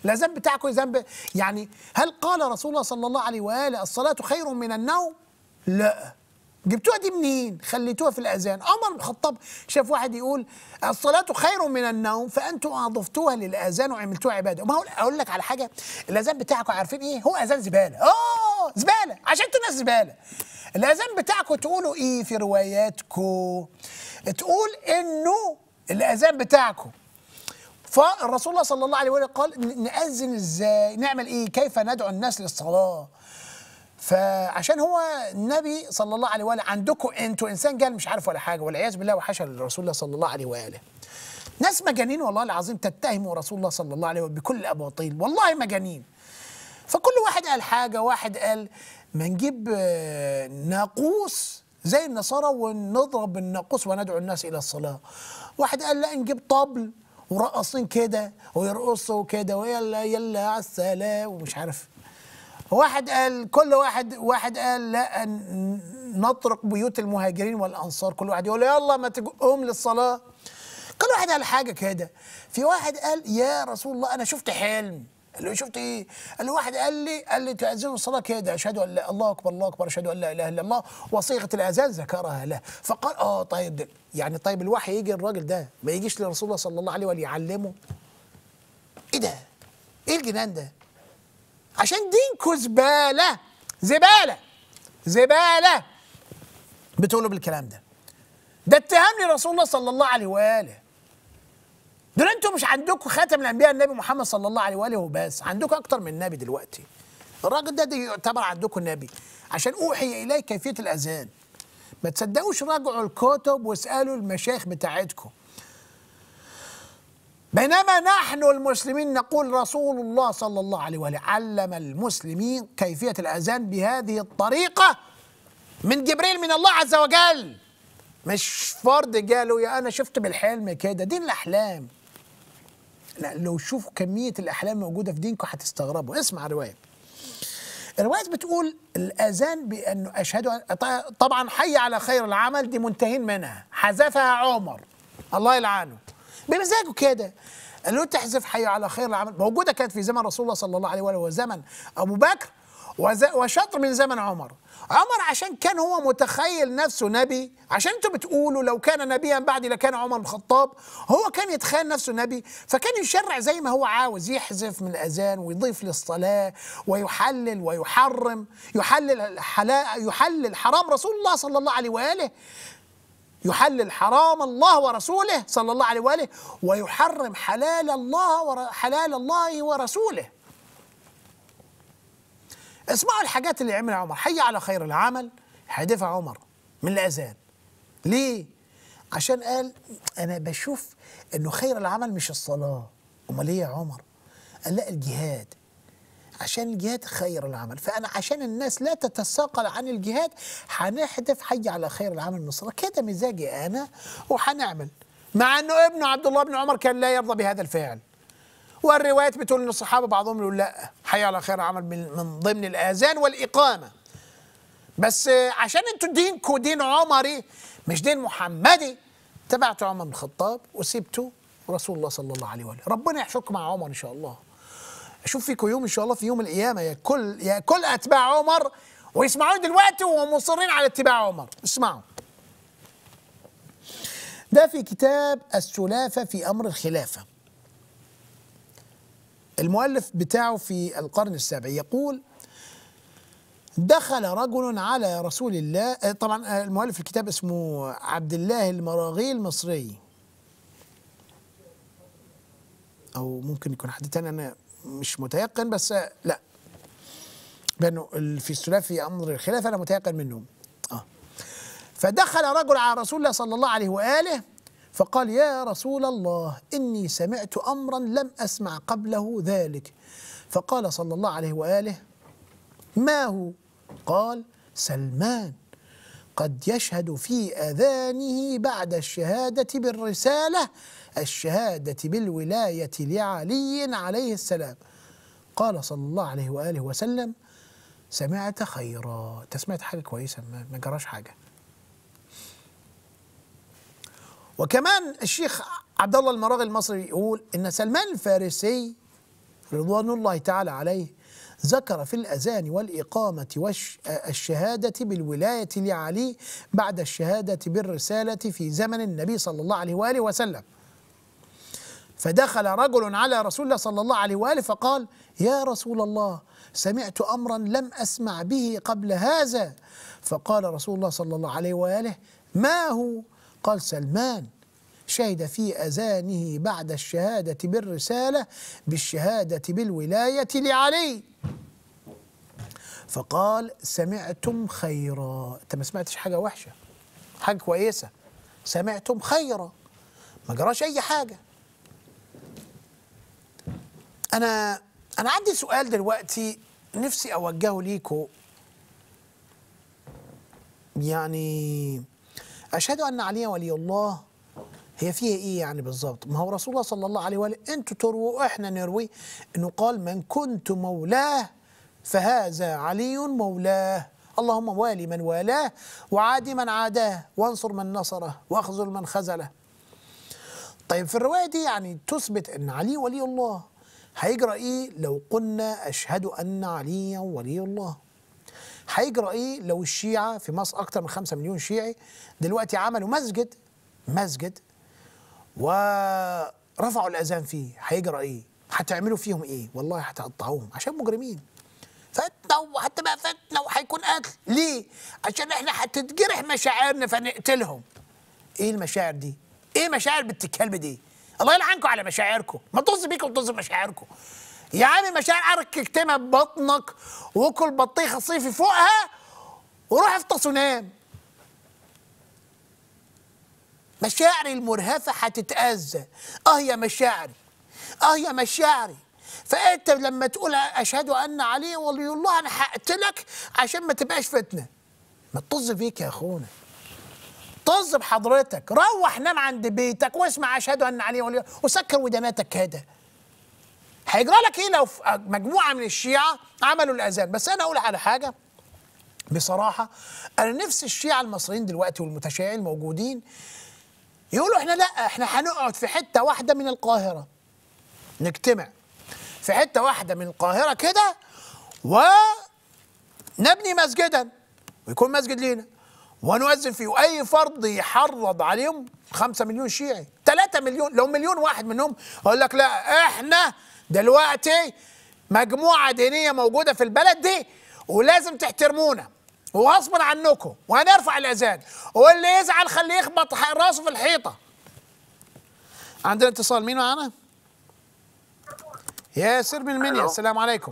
الاذان بتاعكم ذنب يعني هل قال رسول الله صلى الله عليه واله الصلاه خير من النوم لا جبتوها دي منين خليتوها في الاذان عمر بن الخطاب شاف واحد يقول الصلاه خير من النوم فانتم اضفتوها للاذان وعملتوها عباده ما هو اقول لك على حاجه الاذان بتاعكم عارفين ايه هو اذان زباله اه زباله عشان انتوا ناس زباله الاذان بتاعكم تقولوا ايه في رواياتكم تقول انه الاذان بتاعكم فالرسول الله صلى الله عليه وسلم قال ن- نأذن ازاي نعمل ايه كيف ندعو الناس للصلاة فعشان هو النبي صلى الله عليه وآله عندكم انتوا انسان جال مش عارف ولا حاجه والعياذ بالله وحاشا للرسول الله صلى الله عليه واله ناس مجانين والله العظيم تتهموا رسول الله صلى الله عليه وسلم بكل الاباطيل والله مجانين فكل واحد قال حاجه واحد قال ما نجيب آه، ناقوس زي النصارى ونضرب الناقوس وندعو الناس الى الصلاه واحد قال لا نجيب طبل ورقصين كده ويرقصوا كده ويلا يلا على السلام ومش عارف واحد قال كل واحد واحد قال لا ن- نطرق بيوت المهاجرين والانصار كل واحد يقول يلا ما تقوم للصلاه كل واحد قال حاجه كده في واحد قال يا رسول الله انا شفت حلم قال له شفت ايه؟ قال له واحد قال لي قال لي تأذن الصلاة كده أشهد أن لا الله أكبر الله أكبر أشهد أن لا إله إلا الله وصيغة الأذان ذكرها له فقال آه طيب ده- يعني طيب الوحي يجي الراجل ده ما يجيش لرسول الله صلى الله عليه وسلم يعلمه إيه ده؟ إيه الجنان ده؟ عشان دينكو زبالة زبالة زبالة بتقولوا بالكلام ده ده اتهام لرسول الله صلى الله عليه واله دول انتوا مش عندكم خاتم الانبياء النبي محمد صلى الله عليه واله وبس عندكم اكتر من نبي دلوقتي الراجل ده, ده يعتبر عندكم نبي عشان اوحي اليه كيفيه الاذان ما تصدقوش راجعوا الكتب واسالوا المشايخ بتاعتكم بينما نحن المسلمين نقول رسول الله صلى الله عليه وآله علم المسلمين كيفية الأذان بهذه الطريقة من جبريل من الله عز وجل مش فرد قالوا يا أنا شفت بالحلم كده دي الأحلام لا لو شوفوا كمية الأحلام موجودة في دينكم هتستغربوا اسمع رواية الرواية بتقول الأذان بأنه أشهد أن طبعا حي على خير العمل دي منتهين منها حذفها عمر الله يلعنه بمزاجه كده قال له تحذف حي على خير العمل موجودة كانت في زمن رسول الله صلى الله عليه وسلم وزمن أبو بكر وز- وشطر من زمن عمر عمر عشان كان هو متخيل نفسه نبي عشان انتوا بتقولوا لو كان نبيا بعدي لكان عمر بن الخطاب هو كان يتخيل نفسه نبي فكان يشرع زي ما هو عاوز يحذف من الاذان ويضيف للصلاه ويحلل ويحرم يحلل الحلال يحلل حرام رسول الله صلى الله عليه واله يحلل حرام الله ورسوله صلى الله عليه واله ويحرم حلال الله ور... حلال الله ورسوله اسمعوا الحاجات اللي عملها عمر حي على خير العمل حدفها عمر من الاذان ليه عشان قال انا بشوف انه خير العمل مش الصلاه امال ايه يا عمر قال لا الجهاد عشان الجهاد خير العمل فانا عشان الناس لا تتثاقل عن الجهاد هنحذف حي على خير العمل من الصلاه كده مزاجي انا وهنعمل مع انه ابنه عبد الله بن عمر كان لا يرضى بهذا الفعل والروايات بتقول ان الصحابه بعضهم يقول لا حي على خير العمل من, من ضمن الاذان والاقامه بس آه، عشان انتوا دينكم دين عمري مش دين محمدي تبعتوا عمر بن الخطاب وسبتوا رسول الله صلى الله عليه وآله ربنا يحشركم مع عمر ان شاء الله اشوف فيكم يوم ان شاء الله في يوم القيامه يا كل يا كل اتباع عمر ويسمعون دلوقتي ومصرين على اتباع عمر اسمعوا ده في كتاب السلافه في امر الخلافه المؤلف بتاعه في القرن السابع يقول دخل رجل على رسول الله آه، طبعا آه، المؤلف الكتاب اسمه عبد الله المراغي المصري او ممكن يكون حد تاني انا مش متيقن بس آه، لا لانه ال- في السلاف في امر الخلافه انا متيقن منهم اه فدخل رجل على رسول الله صلى الله عليه واله فقال يا رسول الله اني سمعت امرا لم اسمع قبله ذلك فقال صلى الله عليه واله ما هو قال سلمان قد يشهد في اذانه بعد الشهاده بالرساله الشهاده بالولايه لعلي عليه السلام قال صلى الله عليه واله وسلم سمعت خيرا انت سمعت حاجه كويسه ما ما جراش حاجه وكمان الشيخ عبد الله المراغي المصري يقول ان سلمان الفارسي رضوان الله تعالى عليه ذكر في الأذان والإقامة والشهادة بالولاية لعلي بعد الشهادة بالرسالة في زمن النبي صلى الله عليه وآله وسلم فدخل رجل على رسول الله صلى الله عليه وآله فقال يا رسول الله سمعت أمرا لم أسمع به قبل هذا فقال رسول الله صلى الله عليه وآله ما هو قال سلمان شهد في أذانه بعد الشهادة بالرسالة بالشهادة بالولاية لعلي فقال سمعتم خيرا انت ما سمعتش حاجة وحشة حاجة كويسة سمعتم خيرا ما جراش أي حاجة أنا أنا عندي سؤال دلوقتي نفسي أوجهه ليكم يعني أشهد أن علي ولي الله هي فيها إيه يعني بالظبط ما هو رسول الله صلى الله عليه وآله أنتوا ترووا إحنا نروي إنه قال من كنت مولاه فهذا علي مولاه اللهم والي من والاه وعادي من عاداه وانصر من نصره واخذل من خذله طيب في الرواية دي يعني تثبت أن علي ولي الله هيجرى إيه لو قلنا أشهد أن عليا ولي الله هيجرى إيه لو الشيعة في مصر أكتر من خمسة مليون شيعي دلوقتي عملوا مسجد مسجد ورفعوا الأذان فيه هيجرى إيه هتعملوا فيهم إيه والله هتقطعوهم عشان مجرمين فتنة وهتبقى فتنة وهيكون قتل ليه عشان احنا هتتجرح مشاعرنا فنقتلهم ايه المشاعر دي ايه مشاعر بنت الكلب دي الله يلعنكم على مشاعركم ما طز بيكم وطز مشاعركم يا عم مشاعر ارك اكتمها ببطنك وكل بطيخه صيفي فوقها وروح افطس ونام مشاعري المرهفه هتتاذى اه يا مشاعري اه يا مشاعري فانت لما تقول اشهد ان علي ولي الله انا هقتلك عشان ما تبقاش فتنه ما تطز فيك يا اخونا طز بحضرتك روح نام عند بيتك واسمع اشهد ان علي ولي الله وسكر وداناتك كده هيجرى لك ايه لو مجموعه من الشيعه عملوا الاذان بس انا اقول على حاجه بصراحه انا نفسي الشيعه المصريين دلوقتي والمتشيعين الموجودين يقولوا احنا لا احنا هنقعد في حته واحده من القاهره نجتمع في حته واحده من القاهره كده ونبني مسجدا ويكون مسجد لينا ونؤذن فيه واي فرض يحرض عليهم خمسة مليون شيعي ثلاثة مليون لو مليون واحد منهم اقول لك لا احنا دلوقتي مجموعة دينية موجودة في البلد دي ولازم تحترمونا وغصبا عنكم وهنرفع الاذان واللي يزعل خليه يخبط راسه في الحيطة عندنا اتصال مين معانا؟ ياسر من المنيا ألو. السلام عليكم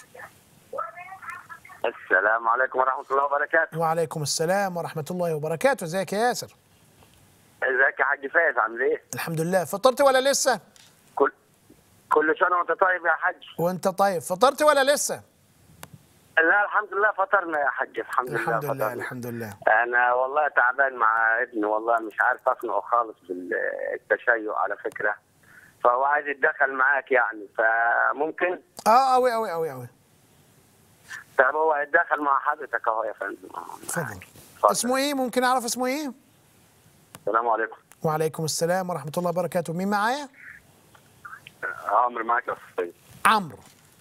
السلام عليكم ورحمة الله وبركاته وعليكم السلام ورحمة الله وبركاته ازيك يا ياسر ازيك يا حاج فايز عامل ايه؟ الحمد لله فطرت ولا لسه كل كل سنة وانت طيب يا حاج وانت طيب فطرت ولا لسه لا الحمد لله فطرنا يا حاج الحمد, الحمد لله لله فطرنا. الحمد لله انا والله تعبان مع ابني والله مش عارف اقنعه خالص بالتشيع على فكرة فهو عايز يتدخل معاك يعني فممكن اه قوي قوي قوي قوي طب هو هيتدخل مع حضرتك اهو يا فندم اتفضل اتفضل. اسمه ايه ممكن اعرف اسمه ايه السلام عليكم وعليكم السلام ورحمة الله وبركاته مين معايا عمرو معاك يا أستاذ. عمرو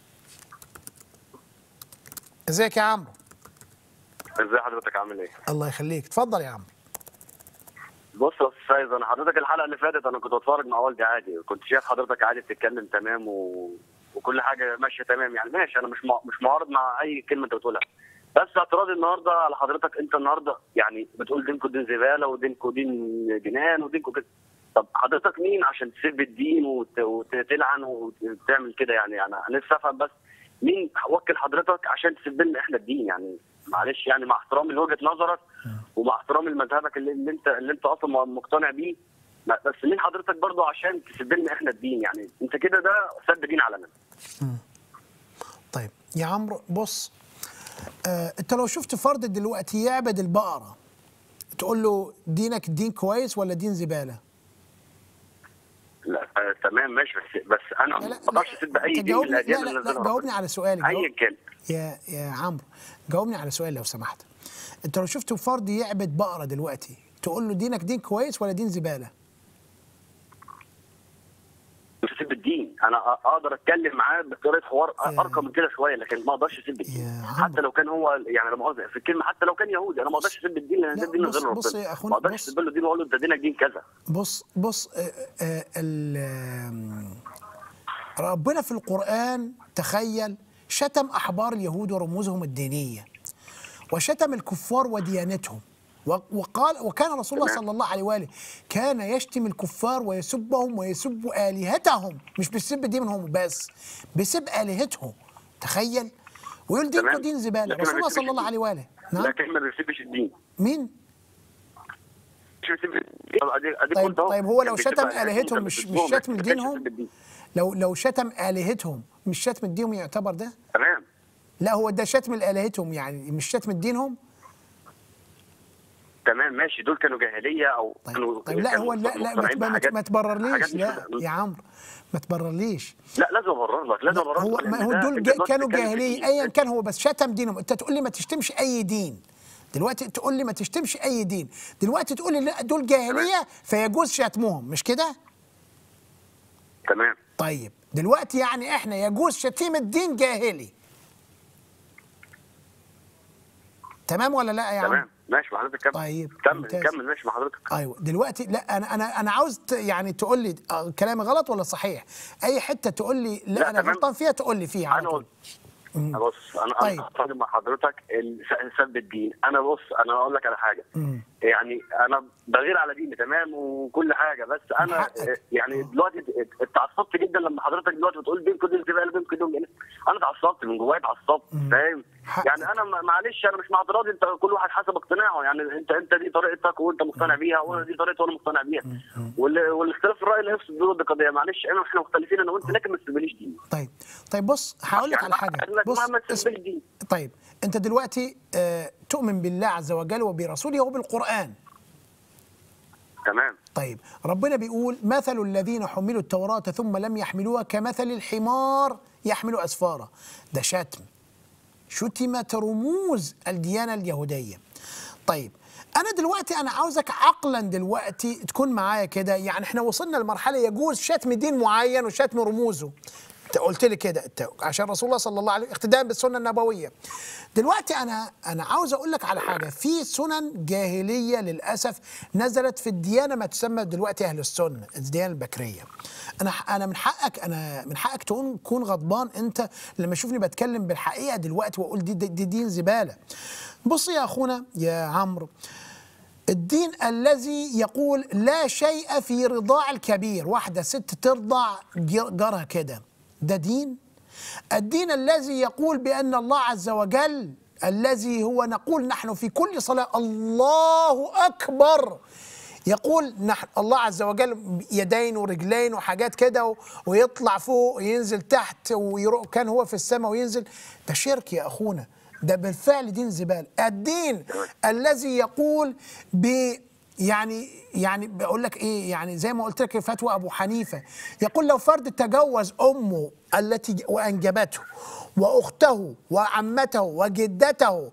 ازيك يا عمرو ازي حضرتك عامل ايه؟ الله يخليك اتفضل يا عمرو بص يا استاذ فايز انا حضرتك الحلقه اللي فاتت انا كنت بتفرج مع والدي عادي كنت شايف حضرتك عادي بتتكلم تمام و... وكل حاجه ماشيه تمام يعني ماشي انا مش مع... مش معارض مع اي كلمه انت بتقولها بس اعتراضي النهارده على حضرتك انت النهارده يعني بتقول دينكم دين زباله ودينكم دين جنان ودينكم كده طب حضرتك مين عشان تسب الدين وت... وتلعن وتعمل كده يعني انا نفسي افهم بس مين وكل حضرتك عشان تسب لنا احنا الدين يعني معلش يعني مع احترامي لوجهه نظرك ومع احترامي لمذهبك اللي, اللي انت اللي انت اصلا مقتنع بيه ما- بس مين حضرتك برضو عشان تسب لنا احنا الدين يعني انت كده ده سب دين علنا طيب يا عمرو بص آه انت لو شفت فرد دلوقتي يعبد البقرة تقول له دينك دين كويس ولا دين زبالة لا آه تمام ماشي بس بس انا لا ما لا اقدرش لا اسب اي انت دين من جاوبني لا الاديان لا, اللي لا نزلها جاوبني ربنا. على سؤالي اي جاوب- كان يا يا عمرو جاوبني على سؤال لو سمحت انت لو شفت فرد يعبد بقرة دلوقتي تقول له دينك دين كويس ولا دين زبالة مش تسب الدين الدين انا أ- اقدر اتكلم معاه بطريقه حوار يا- ارقى من كده شويه لكن ما اقدرش اسيب الدين يا حتى عمرو. لو كان هو يعني لا مؤاخذه في الكلمه حتى لو كان يهودي انا ما اقدرش اسيب الدين لان لا، ده دين بص- غير بص يا ربنا أخونا، ما اقدرش بص. اسيب له دين واقول له ده دينك دين كذا بص بص آه، آه، ال- آم، ربنا في القرآن تخيل شتم أحبار اليهود ورموزهم الدينية وشتم الكفار وديانتهم و- وقال وكان رسول الله تمام. صلى الله عليه وآله كان يشتم الكفار ويسبهم ويسب آلهتهم مش بيسب دينهم بس بيسب آلهتهم تخيل ويقول دينكم تمام. دين زبالة لكن ما رسول الله بيسيبش صلى الله عليه الدين. وآله نعم لكن ما بيسيبش الدين مين مش بيسيب الدين. طب أديك- أديك طيب قلت أهو. طيب هو كان لو بيسيب شتم آلهتهم، آلهتهم كان مش مش بيسيبهم، شتم ما كانش دينهم بيسيب الدين. لو لو شتم آلهتهم مش شتم دينهم يعتبر ده؟ تمام لا هو ده شتم آلهتهم يعني مش شتم دينهم تمام ماشي دول كانوا جاهليه او طيب كانوا طيب لا كانوا هو لا لا ما, مقتنعين ما, بحاجات- ما تبررليش حاجات مش- لا يا عمرو ما تبررليش لا لازم ابرر لك لازم لا ابرر هو لك ما لأن هو ده- دول أنت جا- دلوقتي كانوا بتتكلم في جاهليه الدين. ايا كان هو بس شتم دينهم انت تقول لي ما تشتمش اي دين دلوقتي تقول لي ما تشتمش اي دين دلوقتي تقول لي لا دول جاهليه فيجوز شتمهم مش كده تمام طيب دلوقتي يعني احنا يجوز شتيمه دين جاهلي تمام ولا لا يا عم تمام ماشي مع حضرتك كمل طيب، كمل ممتاز. كمل ماشي مع حضرتك ايوه دلوقتي لا انا انا انا عاوز ت- يعني تقول لي آه، كلامي غلط ولا صحيح اي حته تقول لي لا, لا، انا تمام. غلطان فيها تقول لي فيها على انا طول قلت بص انا طيب. انا هتكلم مع حضرتك ال- س- سب الدين انا بص انا اقول لك على حاجه مم. يعني انا بغير على ديني تمام وكل حاجه بس انا حقك. آه، يعني دلوقتي ات- اتعصبت جدا لما حضرتك دلوقتي بتقول بينكم دين زباله بينكم دين جنة. انا اتعصبت من جوايا اتعصبت فاهم حقك. يعني انا ما- معلش انا مش مع اعتراضي انت كل واحد حسب اقتناعه يعني انت انت دي طريقتك وانت مقتنع بيها وانا دي طريقتي وانا مقتنع بيها وال- والاختلاف في الراي لا يفسد ضد قضيه معلش انا احنا مختلفين انا وانت لكن ما تسيبليش دين طيب طيب بص هقول لك يعني على حاجه إنك بص ما- ما اسم- تسيبليش دين طيب انت دلوقتي آه تؤمن بالله عز وجل وبرسوله وبالقران تمام طيب ربنا بيقول مثل الذين حملوا التوراة ثم لم يحملوها كمثل الحمار يحمل أسفارا ده شتم شتمت رموز الديانة اليهودية طيب أنا دلوقتي أنا عاوزك عقلا دلوقتي تكون معايا كده يعني إحنا وصلنا لمرحلة يجوز شتم دين معين وشتم رموزه انت قلت لي كده انت عشان رسول الله صلى الله عليه اقتداء بالسنه النبويه دلوقتي انا انا عاوز اقول لك على حاجه في سنن جاهليه للاسف نزلت في الديانه ما تسمى دلوقتي اهل السنه الديانه البكريه انا انا من حقك انا من حقك تكون تكون غضبان انت لما تشوفني بتكلم بالحقيقه دلوقتي واقول دي, دي, دي دين زباله بص يا اخونا يا عمرو الدين الذي يقول لا شيء في رضاع الكبير واحدة ست ترضع جر- جارها كده ده دين الدين الذي يقول بأن الله عز وجل الذي هو نقول نحن في كل صلاة الله أكبر يقول نحن الله عز وجل يدين ورجلين وحاجات كده و- ويطلع فوق وينزل تحت ويروح كان هو في السماء وينزل ده شرك يا أخونا ده بالفعل دين زبال الدين الذي يقول ب يعني يعني بقول لك ايه يعني زي ما قلت لك فتوى ابو حنيفه يقول لو فرد تجوز امه التي ج- وانجبته واخته وعمته وجدته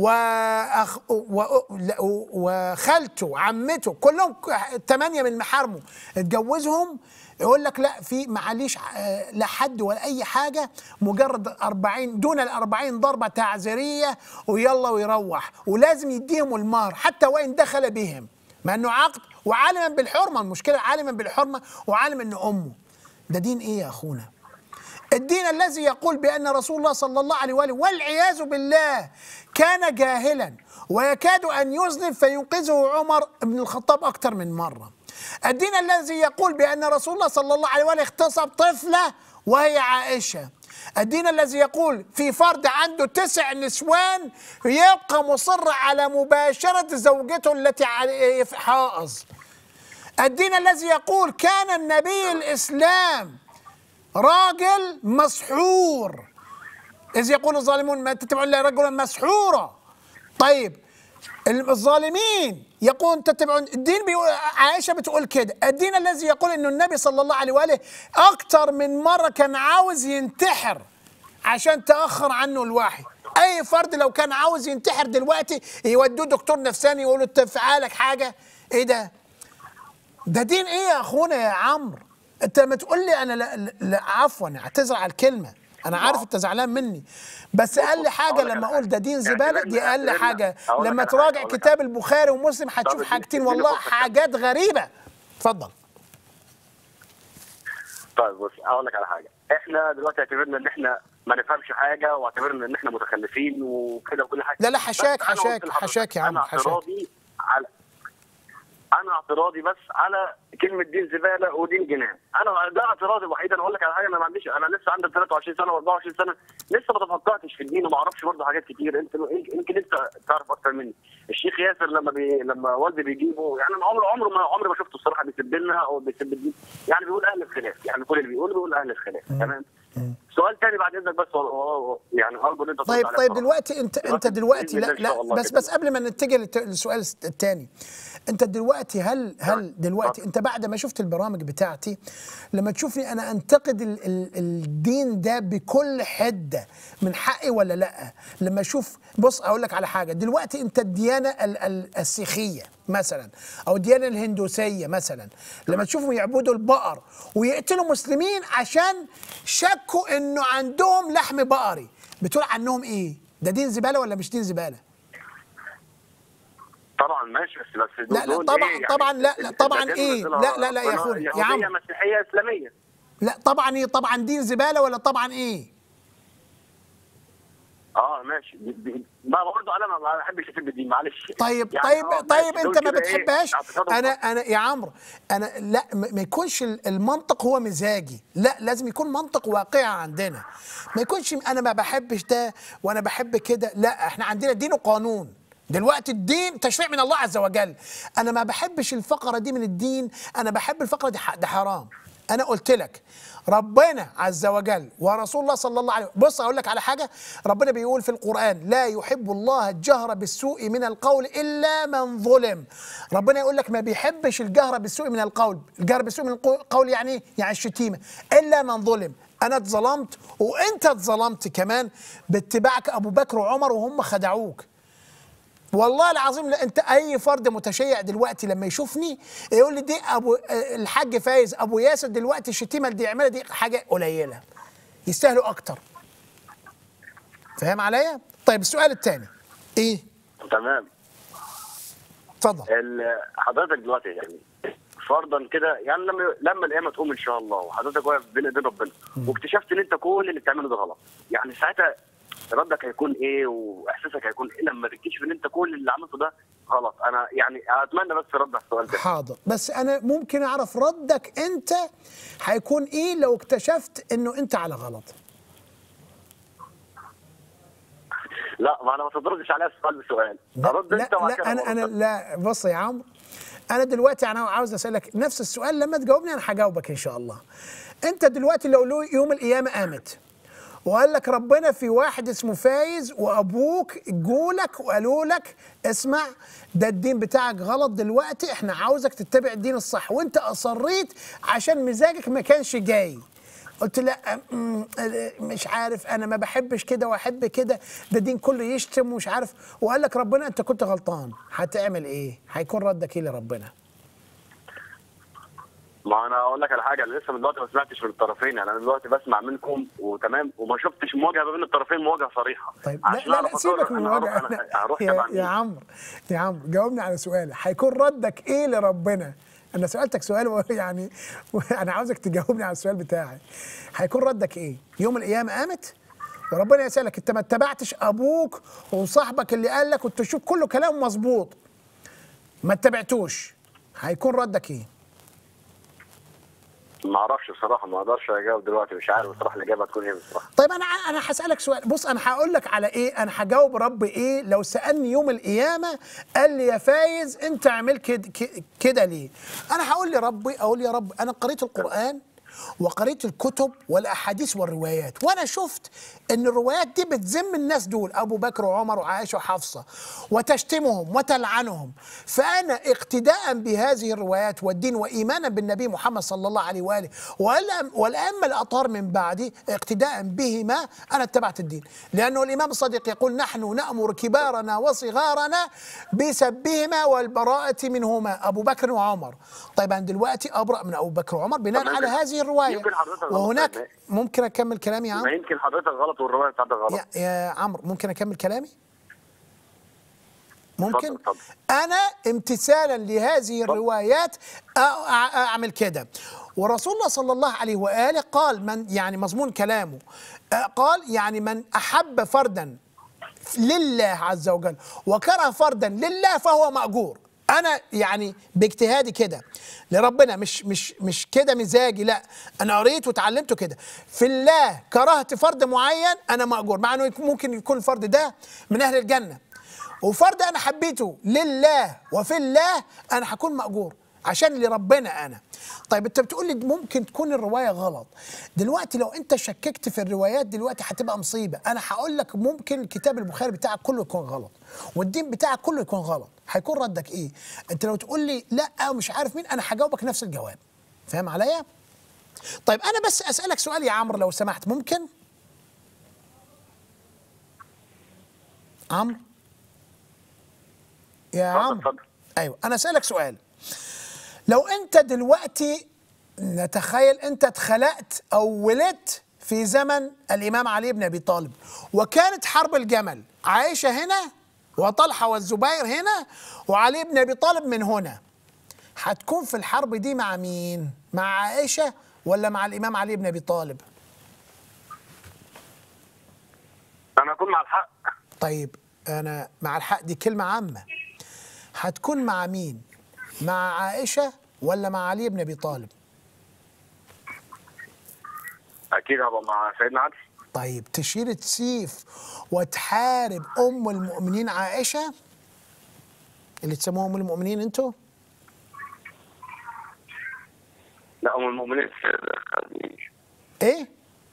وأخ و- لا- وخالته عمته كلهم ك- ثمانيه من محارمه اتجوزهم يقول لك لا في معليش آه، لا حد ولا اي حاجه مجرد 40 دون ال 40 ضربه تعزيريه ويلا ويروح ولازم يديهم المهر حتى وان دخل بهم مع انه عقد وعالما بالحرمه المشكله عالما بالحرمه وعالم ان امه ده دين ايه يا اخونا الدين الذي يقول بأن رسول الله صلى الله عليه وآله والعياذ بالله كان جاهلا ويكاد أن يذنب فينقذه عمر بن الخطاب أكثر من مرة الدين الذي يقول بأن رسول الله صلى الله عليه وآله اغتصب طفلة وهي عائشة الدين الذي يقول في فرد عنده تسع نسوان يبقى مصر على مباشرة زوجته التي عليه في حائض الدين الذي يقول كان النبي الإسلام راجل مسحور إذ يقول الظالمون ما تتبعون إلا رجلا مسحورا طيب الظالمين يقول تتبعون الدين بيقول عائشة بتقول كده الدين الذي يقول أنه النبي صلى الله عليه وآله أكتر من مرة كان عاوز ينتحر عشان تأخر عنه الوحي أي فرد لو كان عاوز ينتحر دلوقتي يودوه دكتور نفساني يقولوا انت في عقلك حاجة إيه ده ده دين ايه يا اخونا يا عمرو انت لما تقول لي انا لا, لا, لا عفوا اعتذر على الكلمه انا عارف انت زعلان مني بس اقل حاجه أقول لك لما على اقول ده دين حاجة. زباله دي اعتبرنا- اقل حاجه أقول لك لما على حاجة. تراجع أقول لك كتاب البخاري ومسلم هتشوف اديني- حاجتين اديني والله فرصة. حاجات غريبه اتفضل طيب بص اقول لك على حاجه احنا دلوقتي اعتبرنا ان احنا ما نفهمش حاجه واعتبرنا ان احنا متخلفين وكده وكل حاجه لا لا حشاك بس أنا حشاك قلت لحضرتك، حشاك يا عم انا حشاك اعتراضي على انا اعتراضي بس على كلمه دين زباله ودين جنان انا ده اعتراضي الوحيد انا اقول لك على حاجه انا ما عنديش انا لسه عندي 23 سنه و24 سنه لسه ما تفقهتش في الدين وما اعرفش برضه حاجات كتير انت يمكن انت تعرف اكتر مني الشيخ ياسر لما بي... لما والدي بيجيبه يعني أنا عمره عمره ما عمري ما شفته الصراحه بيسب لنا او بيسب الدين يعني بيقول اهل الخلاف يعني كل اللي بيقول بيقول اهل الخلاف تمام سؤال تاني بعد اذنك بس و- و- يعني ارجو ان انت ترد طيب عليه طيب بصراحة. دلوقتي انت انت دلوقتي دلوقتي بإذن لا الله إن شاء لا الله بس كده. بس قبل ما نتجه للت- للسؤال الثاني انت دلوقتي هل هل دلوقتي انت بعد ما شفت البرامج بتاعتي لما تشوفني انا انتقد ال ال الدين ده بكل حده من حقي ولا لا لما اشوف بص اقول لك على حاجه دلوقتي انت الديانه ال ال السيخيه مثلا او الديانه الهندوسيه مثلا لما تشوفهم يعبدوا البقر ويقتلوا مسلمين عشان شكوا انه عندهم لحم بقري بتقول عنهم ايه ده دين زباله ولا مش دين زباله طبعا ماشي بس بس دول لا، لا، دول طبعا- إيه؟ طبعا لا، لا، طبعا الدين إيه؟ نزلها لا، لا، لا يا ربنا أخوي، يا يهودية عم. مسيحيه اسلاميه لا طبعا ايه طبعا دين زباله ولا طبعا ايه اه ماشي دي- دي- ما برضه انا ما ما بحبش اسيب الدين معلش طيب يعني طيب آه، طيب ماشي، انت دول ما كده إيه؟ بتحبهاش اعتقادهم انا خاص. انا يا عمرو انا لا ما ما يكونش ال- المنطق هو مزاجي لا لازم يكون منطق واقعي عندنا ما يكونش انا ما بحبش ده وانا بحب كده لا احنا عندنا دين وقانون دلوقتي الدين تشريع من الله عز وجل انا ما بحبش الفقره دي من الدين انا بحب الفقره دي ح- ده حرام انا قلت لك ربنا عز وجل ورسول الله صلى الله عليه بص اقول لك على حاجه ربنا بيقول في القران لا يحب الله الجهر بالسوء من القول الا من ظلم ربنا يقول لك ما بيحبش الجهر بالسوء من القول الجهر بالسوء من القول يعني ايه يعني الشتيمه الا من ظلم انا اتظلمت وانت اتظلمت كمان باتباعك ابو بكر وعمر وهم خدعوك والله العظيم لا انت اي فرد متشيع دلوقتي لما يشوفني يقول لي دي ابو آه، الحاج فايز ابو ياسر دلوقتي الشتيمه اللي بيعملها دي حاجه قليله يستاهلوا اكتر فاهم عليا طيب السؤال الثاني ايه تمام اتفضل ال- حضرتك دلوقتي يعني فرضا كده يعني لما لما القيامه تقوم ان شاء الله وحضرتك واقف بين ايدين ربنا واكتشفت ان انت كل اللي بتعمله ده غلط يعني ساعتها ردك هيكون ايه واحساسك هيكون ايه لما تكتشف ان انت كل اللي عملته ده غلط انا يعني اتمنى بس رد على السؤال ده حاضر بس انا ممكن اعرف ردك انت هيكون ايه لو اكتشفت انه انت على غلط لا ما انا ما تردش عليا السؤال بسؤال لا ارد لا, انت وبعد لا كده انا انا أرد. لا بص يا عمرو انا دلوقتي انا عاوز اسالك نفس السؤال لما تجاوبني انا هجاوبك ان شاء الله انت دلوقتي لو له يوم القيامه قامت وقال لك ربنا في واحد اسمه فايز وابوك جولك وقالوا لك اسمع ده الدين بتاعك غلط دلوقتي احنا عاوزك تتبع الدين الصح وانت اصريت عشان مزاجك ما كانش جاي قلت لا أم، مش عارف انا ما بحبش كده واحب كده ده دين كله يشتم ومش عارف وقال لك ربنا انت كنت غلطان هتعمل ايه هيكون ردك ايه لربنا ما انا اقول لك على حاجه انا لسه من دلوقتي ما سمعتش من الطرفين يعني انا دلوقتي بسمع منكم وتمام وما شفتش مواجهه ما بين الطرفين مواجهه صريحه طيب لا عشان لا, أعرف لا سيبك من أقرر أنا الوجع هروح- أنا هروح يا, تبع يا مين. عمرو يا عمرو جاوبني على سؤالي هيكون ردك ايه لربنا انا سالتك سؤال و- يعني انا عاوزك تجاوبني على السؤال بتاعي هيكون ردك ايه يوم القيامه قامت وربنا يسالك انت ما اتبعتش ابوك وصاحبك اللي قال لك وتشوف كله كلام مظبوط ما اتبعتوش هيكون ردك ايه ما اعرفش بصراحه ما اقدرش اجاوب دلوقتي مش عارف بصراحه الاجابه هتكون ايه بصراحه طيب انا انا هسالك سؤال بص انا هقول لك على ايه انا هجاوب رب ايه لو سالني يوم القيامه قال لي يا فايز انت عملت كده كده ليه انا هقول لربي اقول يا رب انا قريت القران وقريت الكتب والاحاديث والروايات وانا شفت ان الروايات دي بتذم الناس دول ابو بكر وعمر وعائشه وحفصه وتشتمهم وتلعنهم فانا اقتداء بهذه الروايات والدين وايمانا بالنبي محمد صلى الله عليه واله والأم- والائمه الاطهار من بعدي اقتداء بهما انا اتبعت الدين لانه الامام الصادق يقول نحن نامر كبارنا وصغارنا بسبهما والبراءه منهما ابو بكر وعمر طيب انا دلوقتي ابرا من ابو بكر وعمر بناء طب على يمكن- هذه الروايه يمكن حضرتك غلط وهناك يعني. ممكن اكمل كلامي يا عمرو ما يمكن حضرتك غلط والروايه بتاعتك غلط يا, يا عمرو ممكن اكمل كلامي ممكن اتفضل، اتفضل. انا امتثالا لهذه الروايات أ- أ- اعمل كده ورسول الله صلى الله عليه واله قال من يعني مضمون كلامه أ- قال يعني من احب فردا لله عز وجل وكره فردا لله فهو مأجور انا يعني باجتهادي كده لربنا مش مش مش كده مزاجي لا انا قريت وتعلمته كده في الله كرهت فرد معين انا مأجور مع انه يكون- ممكن يكون الفرد ده من اهل الجنه وفرد انا حبيته لله وفي الله انا هكون مأجور عشان لربنا انا طيب انت بتقول لي ممكن تكون الروايه غلط دلوقتي لو انت شككت في الروايات دلوقتي هتبقى مصيبه انا هقول لك ممكن كتاب البخاري بتاعك كله يكون غلط والدين بتاعك كله يكون غلط هيكون ردك ايه انت لو تقول لي لا ومش عارف مين انا هجاوبك نفس الجواب فاهم عليا طيب انا بس اسالك سؤال يا عمرو لو سمحت ممكن عمرو يا اتفضل، عمرو اتفضل. ايوه انا اسالك سؤال لو انت دلوقتي نتخيل انت اتخلقت او ولدت في زمن الامام علي بن ابي طالب وكانت حرب الجمل عائشه هنا وطلحه والزبير هنا وعلي بن ابي طالب من هنا هتكون في الحرب دي مع مين مع عائشه ولا مع الامام علي بن ابي طالب انا اكون مع الحق طيب انا مع الحق دي كلمه عامه هتكون مع مين مع عائشه ولا مع علي بن ابي طالب اكيد هبقى مع سيدنا علي طيب تشيل السيف وتحارب ام المؤمنين عائشه اللي تسموها ام المؤمنين انتوا لا ام المؤمنين السيدة خديجة ايه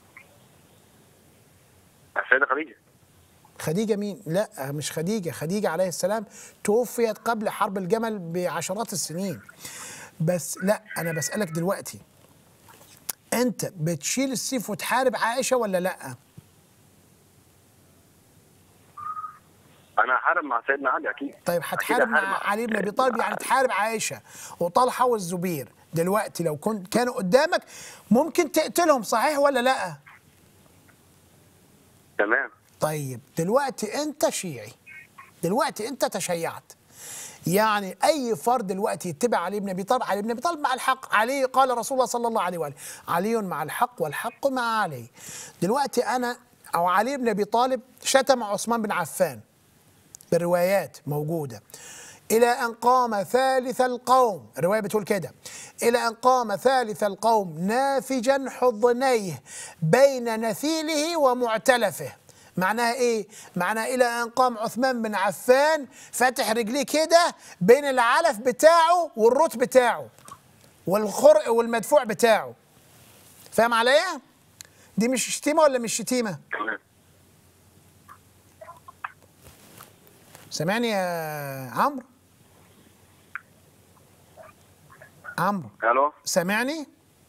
السيدة خديجة خديجه مين لا مش خديجه خديجه عليه السلام توفيت قبل حرب الجمل بعشرات السنين بس لا انا بسالك دلوقتي انت بتشيل السيف وتحارب عائشه ولا لا انا هحارب مع سيدنا علي اكيد طيب أكيد هتحارب هحارب مع علي بن ابي طالب يعني تحارب عائشه وطلحه والزبير دلوقتي لو كنت كانوا قدامك ممكن تقتلهم صحيح ولا لا تمام طيب دلوقتي انت شيعي دلوقتي انت تشيعت يعني اي فرد دلوقتي يتبع علي بن ابي طالب علي بن ابي طالب مع الحق علي قال رسول الله صلى الله عليه واله علي مع الحق والحق مع علي دلوقتي انا او علي بن ابي طالب شتم عثمان بن عفان بالروايات موجوده الى ان قام ثالث القوم الروايه بتقول كده الى ان قام ثالث القوم نافجا حضنيه بين نثيله ومعتلفه معناها ايه معناها الى ان قام عثمان بن عفان فاتح رجليه كده بين العلف بتاعه والروت بتاعه والخرق والمدفوع بتاعه فاهم عليا دي مش شتيمه ولا مش شتيمه تمام سامعني يا عمرو عمرو الو سامعني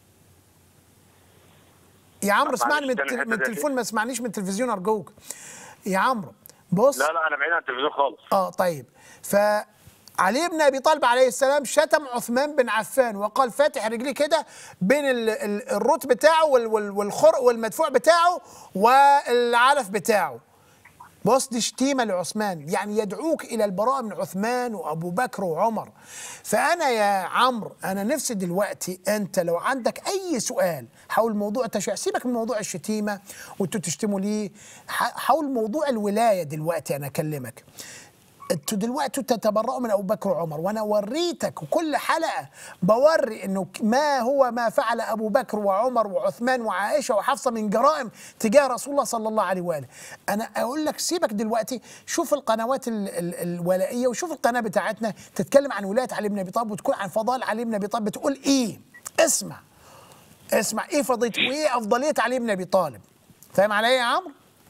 يا عمرو معلش، اسمعني من, تاني التل- الحتة من دي. التليفون ما اسمعنيش من التلفزيون ارجوك يا عمرو بص لا لا انا بعيد عن التلفزيون خالص اه طيب فعلي بن ابي طالب عليه السلام شتم عثمان بن عفان وقال فاتح رجليه كده بين ال- ال- الروت بتاعه وال- وال- والخرق والمدفوع بتاعه والعلف بتاعه بص دي شتيمه لعثمان يعني يدعوك الى البراءه من عثمان وابو بكر وعمر فانا يا عمرو انا نفسي دلوقتي انت لو عندك اي سؤال حول موضوع التشيع سيبك من موضوع الشتيمه وانتوا تشتموا ليه ح- حول موضوع الولايه دلوقتي انا اكلمك انتوا دلوقتي تتبرؤوا من ابو بكر وعمر وانا وريتك وكل حلقه بوري انه ما هو ما فعل ابو بكر وعمر وعثمان وعائشه وحفصه من جرائم تجاه رسول الله صلى الله عليه واله. انا اقول لك سيبك دلوقتي شوف القنوات ال ال الولائيه وشوف القناه بتاعتنا تتكلم عن ولايه علي بن ابي طالب وتكون عن فضائل علي بن ابي طالب بتقول ايه؟ اسمع اسمع ايه فضيلة وايه افضليه علي بن ابي طالب فاهم عليا يا عمرو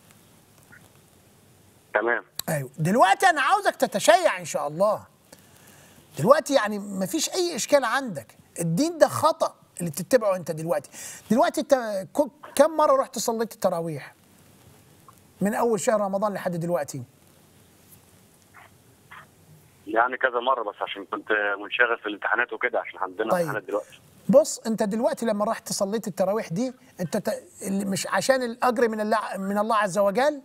تمام ايوه دلوقتي انا عاوزك تتشيع ان شاء الله دلوقتي يعني ما فيش اي اشكال عندك الدين ده خطا اللي بتتبعه انت دلوقتي دلوقتي انت ك- كم مره رحت صليت التراويح من اول شهر رمضان لحد دلوقتي يعني كذا مره بس عشان كنت منشغل في الامتحانات وكده عشان عندنا طيب. امتحانات دلوقتي بص انت دلوقتي لما رحت صليت التراويح دي انت ت... اللي مش عشان الاجر من الله من الله عز وجل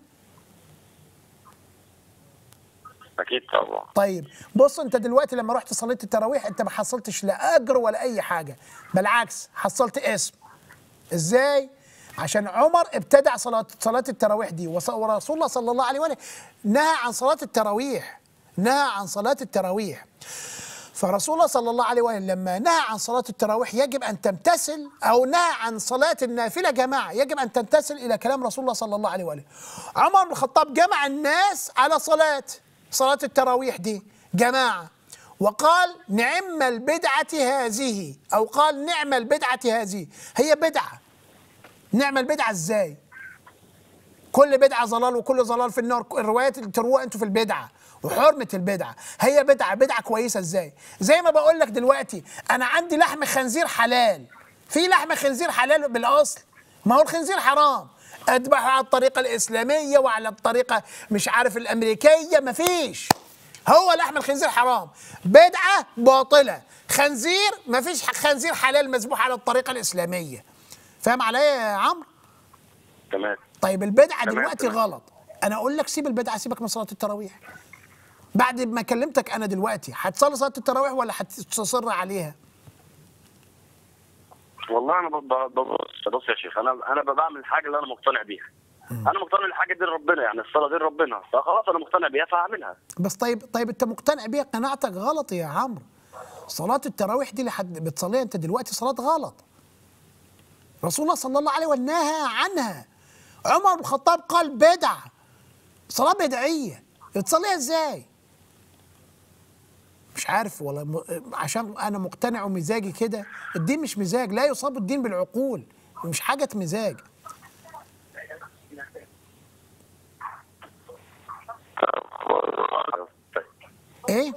اكيد طبعا طيب بص انت دلوقتي لما رحت صليت التراويح انت ما حصلتش لا اجر ولا اي حاجه بالعكس حصلت اسم ازاي عشان عمر ابتدع صلاه صلاه التراويح دي وص- ورسول الله صلى الله عليه وسلم نهى عن صلاه التراويح نهى عن صلاه التراويح فرسول الله صلى الله عليه وسلم لما نهى عن صلاة التراويح يجب أن تمتثل أو نهى عن صلاة النافلة جماعة يجب أن تمتثل إلى كلام رسول الله صلى الله عليه وسلم عمر بن الخطاب جمع الناس على صلاة صلاة التراويح دي جماعة وقال نعم البدعة هذه أو قال نعم البدعة هذه هي بدعة نعم البدعة إزاي كل بدعة ضلال وكل ضلال في النار الروايات اللي تروها انتوا في البدعة وحرمة البدعة هي بدعة بدعة كويسة ازاي زي ما بقول لك دلوقتي انا عندي لحم خنزير حلال في لحم خنزير حلال بالاصل ما هو الخنزير حرام اذبحه على الطريقة الاسلامية وعلى الطريقة مش عارف الامريكية مفيش هو لحم الخنزير حرام بدعة باطلة خنزير مفيش خنزير حلال مذبوح على الطريقة الاسلامية فاهم عليا يا عمرو تمام طيب البدعه تمام، دلوقتي تمام. غلط انا اقول لك سيب البدعه سيبك من صلاه التراويح بعد ما كلمتك انا دلوقتي هتصلي صلاه التراويح ولا هتصر عليها والله انا ب- ب- ببص بص يا شيخ انا انا بعمل الحاجه اللي انا مقتنع بيها انا مقتنع الحاجه دي لربنا يعني الصلاه دي لربنا فخلاص انا مقتنع بيها فهعملها بس طيب طيب انت مقتنع بيها قناعتك غلط يا عمرو صلاه التراويح دي اللي حد بتصليها انت دلوقتي صلاه غلط رسول الله صلى الله عليه وسلم نهى عنها عمر بن الخطاب قال بدعه صلاه بدعيه تصليها ازاي مش عارف والله م... عشان انا مقتنع ومزاجي كده الدين مش مزاج لا يصاب الدين بالعقول مش حاجه مزاج طيب. ايه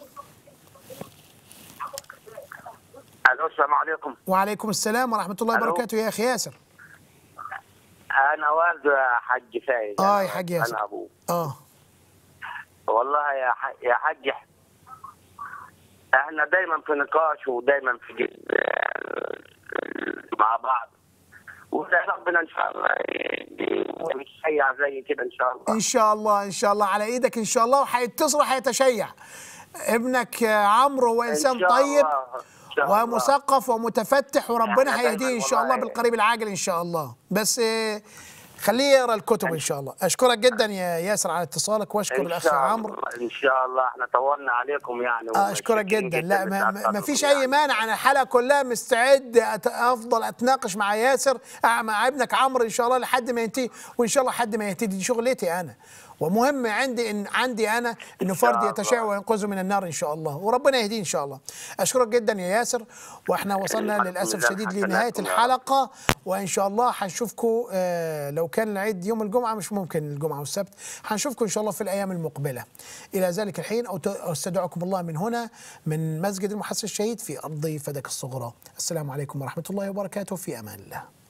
الو السلام عليكم وعليكم السلام ورحمه الله ألو. وبركاته يا اخي ياسر انا والد حج فايز اه يا حاج ياسر انا ابوه اه والله يا حاج يا حاج احنا دايما في نقاش ودايما في جد مع بعض وده ربنا ان شاء الله يشيع زي كده ان شاء الله ان شاء الله ان شاء الله على ايدك ان شاء الله وهيتصل وهيتشيع ابنك آه، عمرو هو انسان إن شاء طيب الله، إن شاء الله. ومثقف ومتفتح وربنا إحنا هيهديه دايماً ان شاء الله والله. بالقريب العاجل ان شاء الله بس آه، خليه يقرا الكتب ان شاء الله اشكرك جدا يا ياسر على اتصالك واشكر ان الاخ شاء عمرو الله ان شاء الله احنا طولنا عليكم يعني آه، اشكرك ومتشكرين جدا لا ما, ما- ما لتعطيكم فيش يعني. اي مانع انا الحلقه كلها مستعد أت- افضل اتناقش مع ياسر آه، مع ابنك عمرو ان شاء الله لحد ما ينتهي وان شاء الله لحد ما يهتدي دي شغلتي انا ومهم عندي ان عندي انا انه فرد الله. يتشاء وينقذه من النار ان شاء الله وربنا يهديه ان شاء الله اشكرك جدا يا ياسر واحنا وصلنا الحمد للاسف لله، الشديد حسناتكم لنهايه يا رب. الحلقه وان شاء الله هنشوفكم آه، لو كان العيد يوم الجمعه مش ممكن الجمعه والسبت هنشوفكم ان شاء الله في الايام المقبله الى ذلك الحين أت- استدعكم الله من هنا من مسجد المحسن الشهيد في ارض فدك الصغرى السلام عليكم ورحمه الله وبركاته في امان الله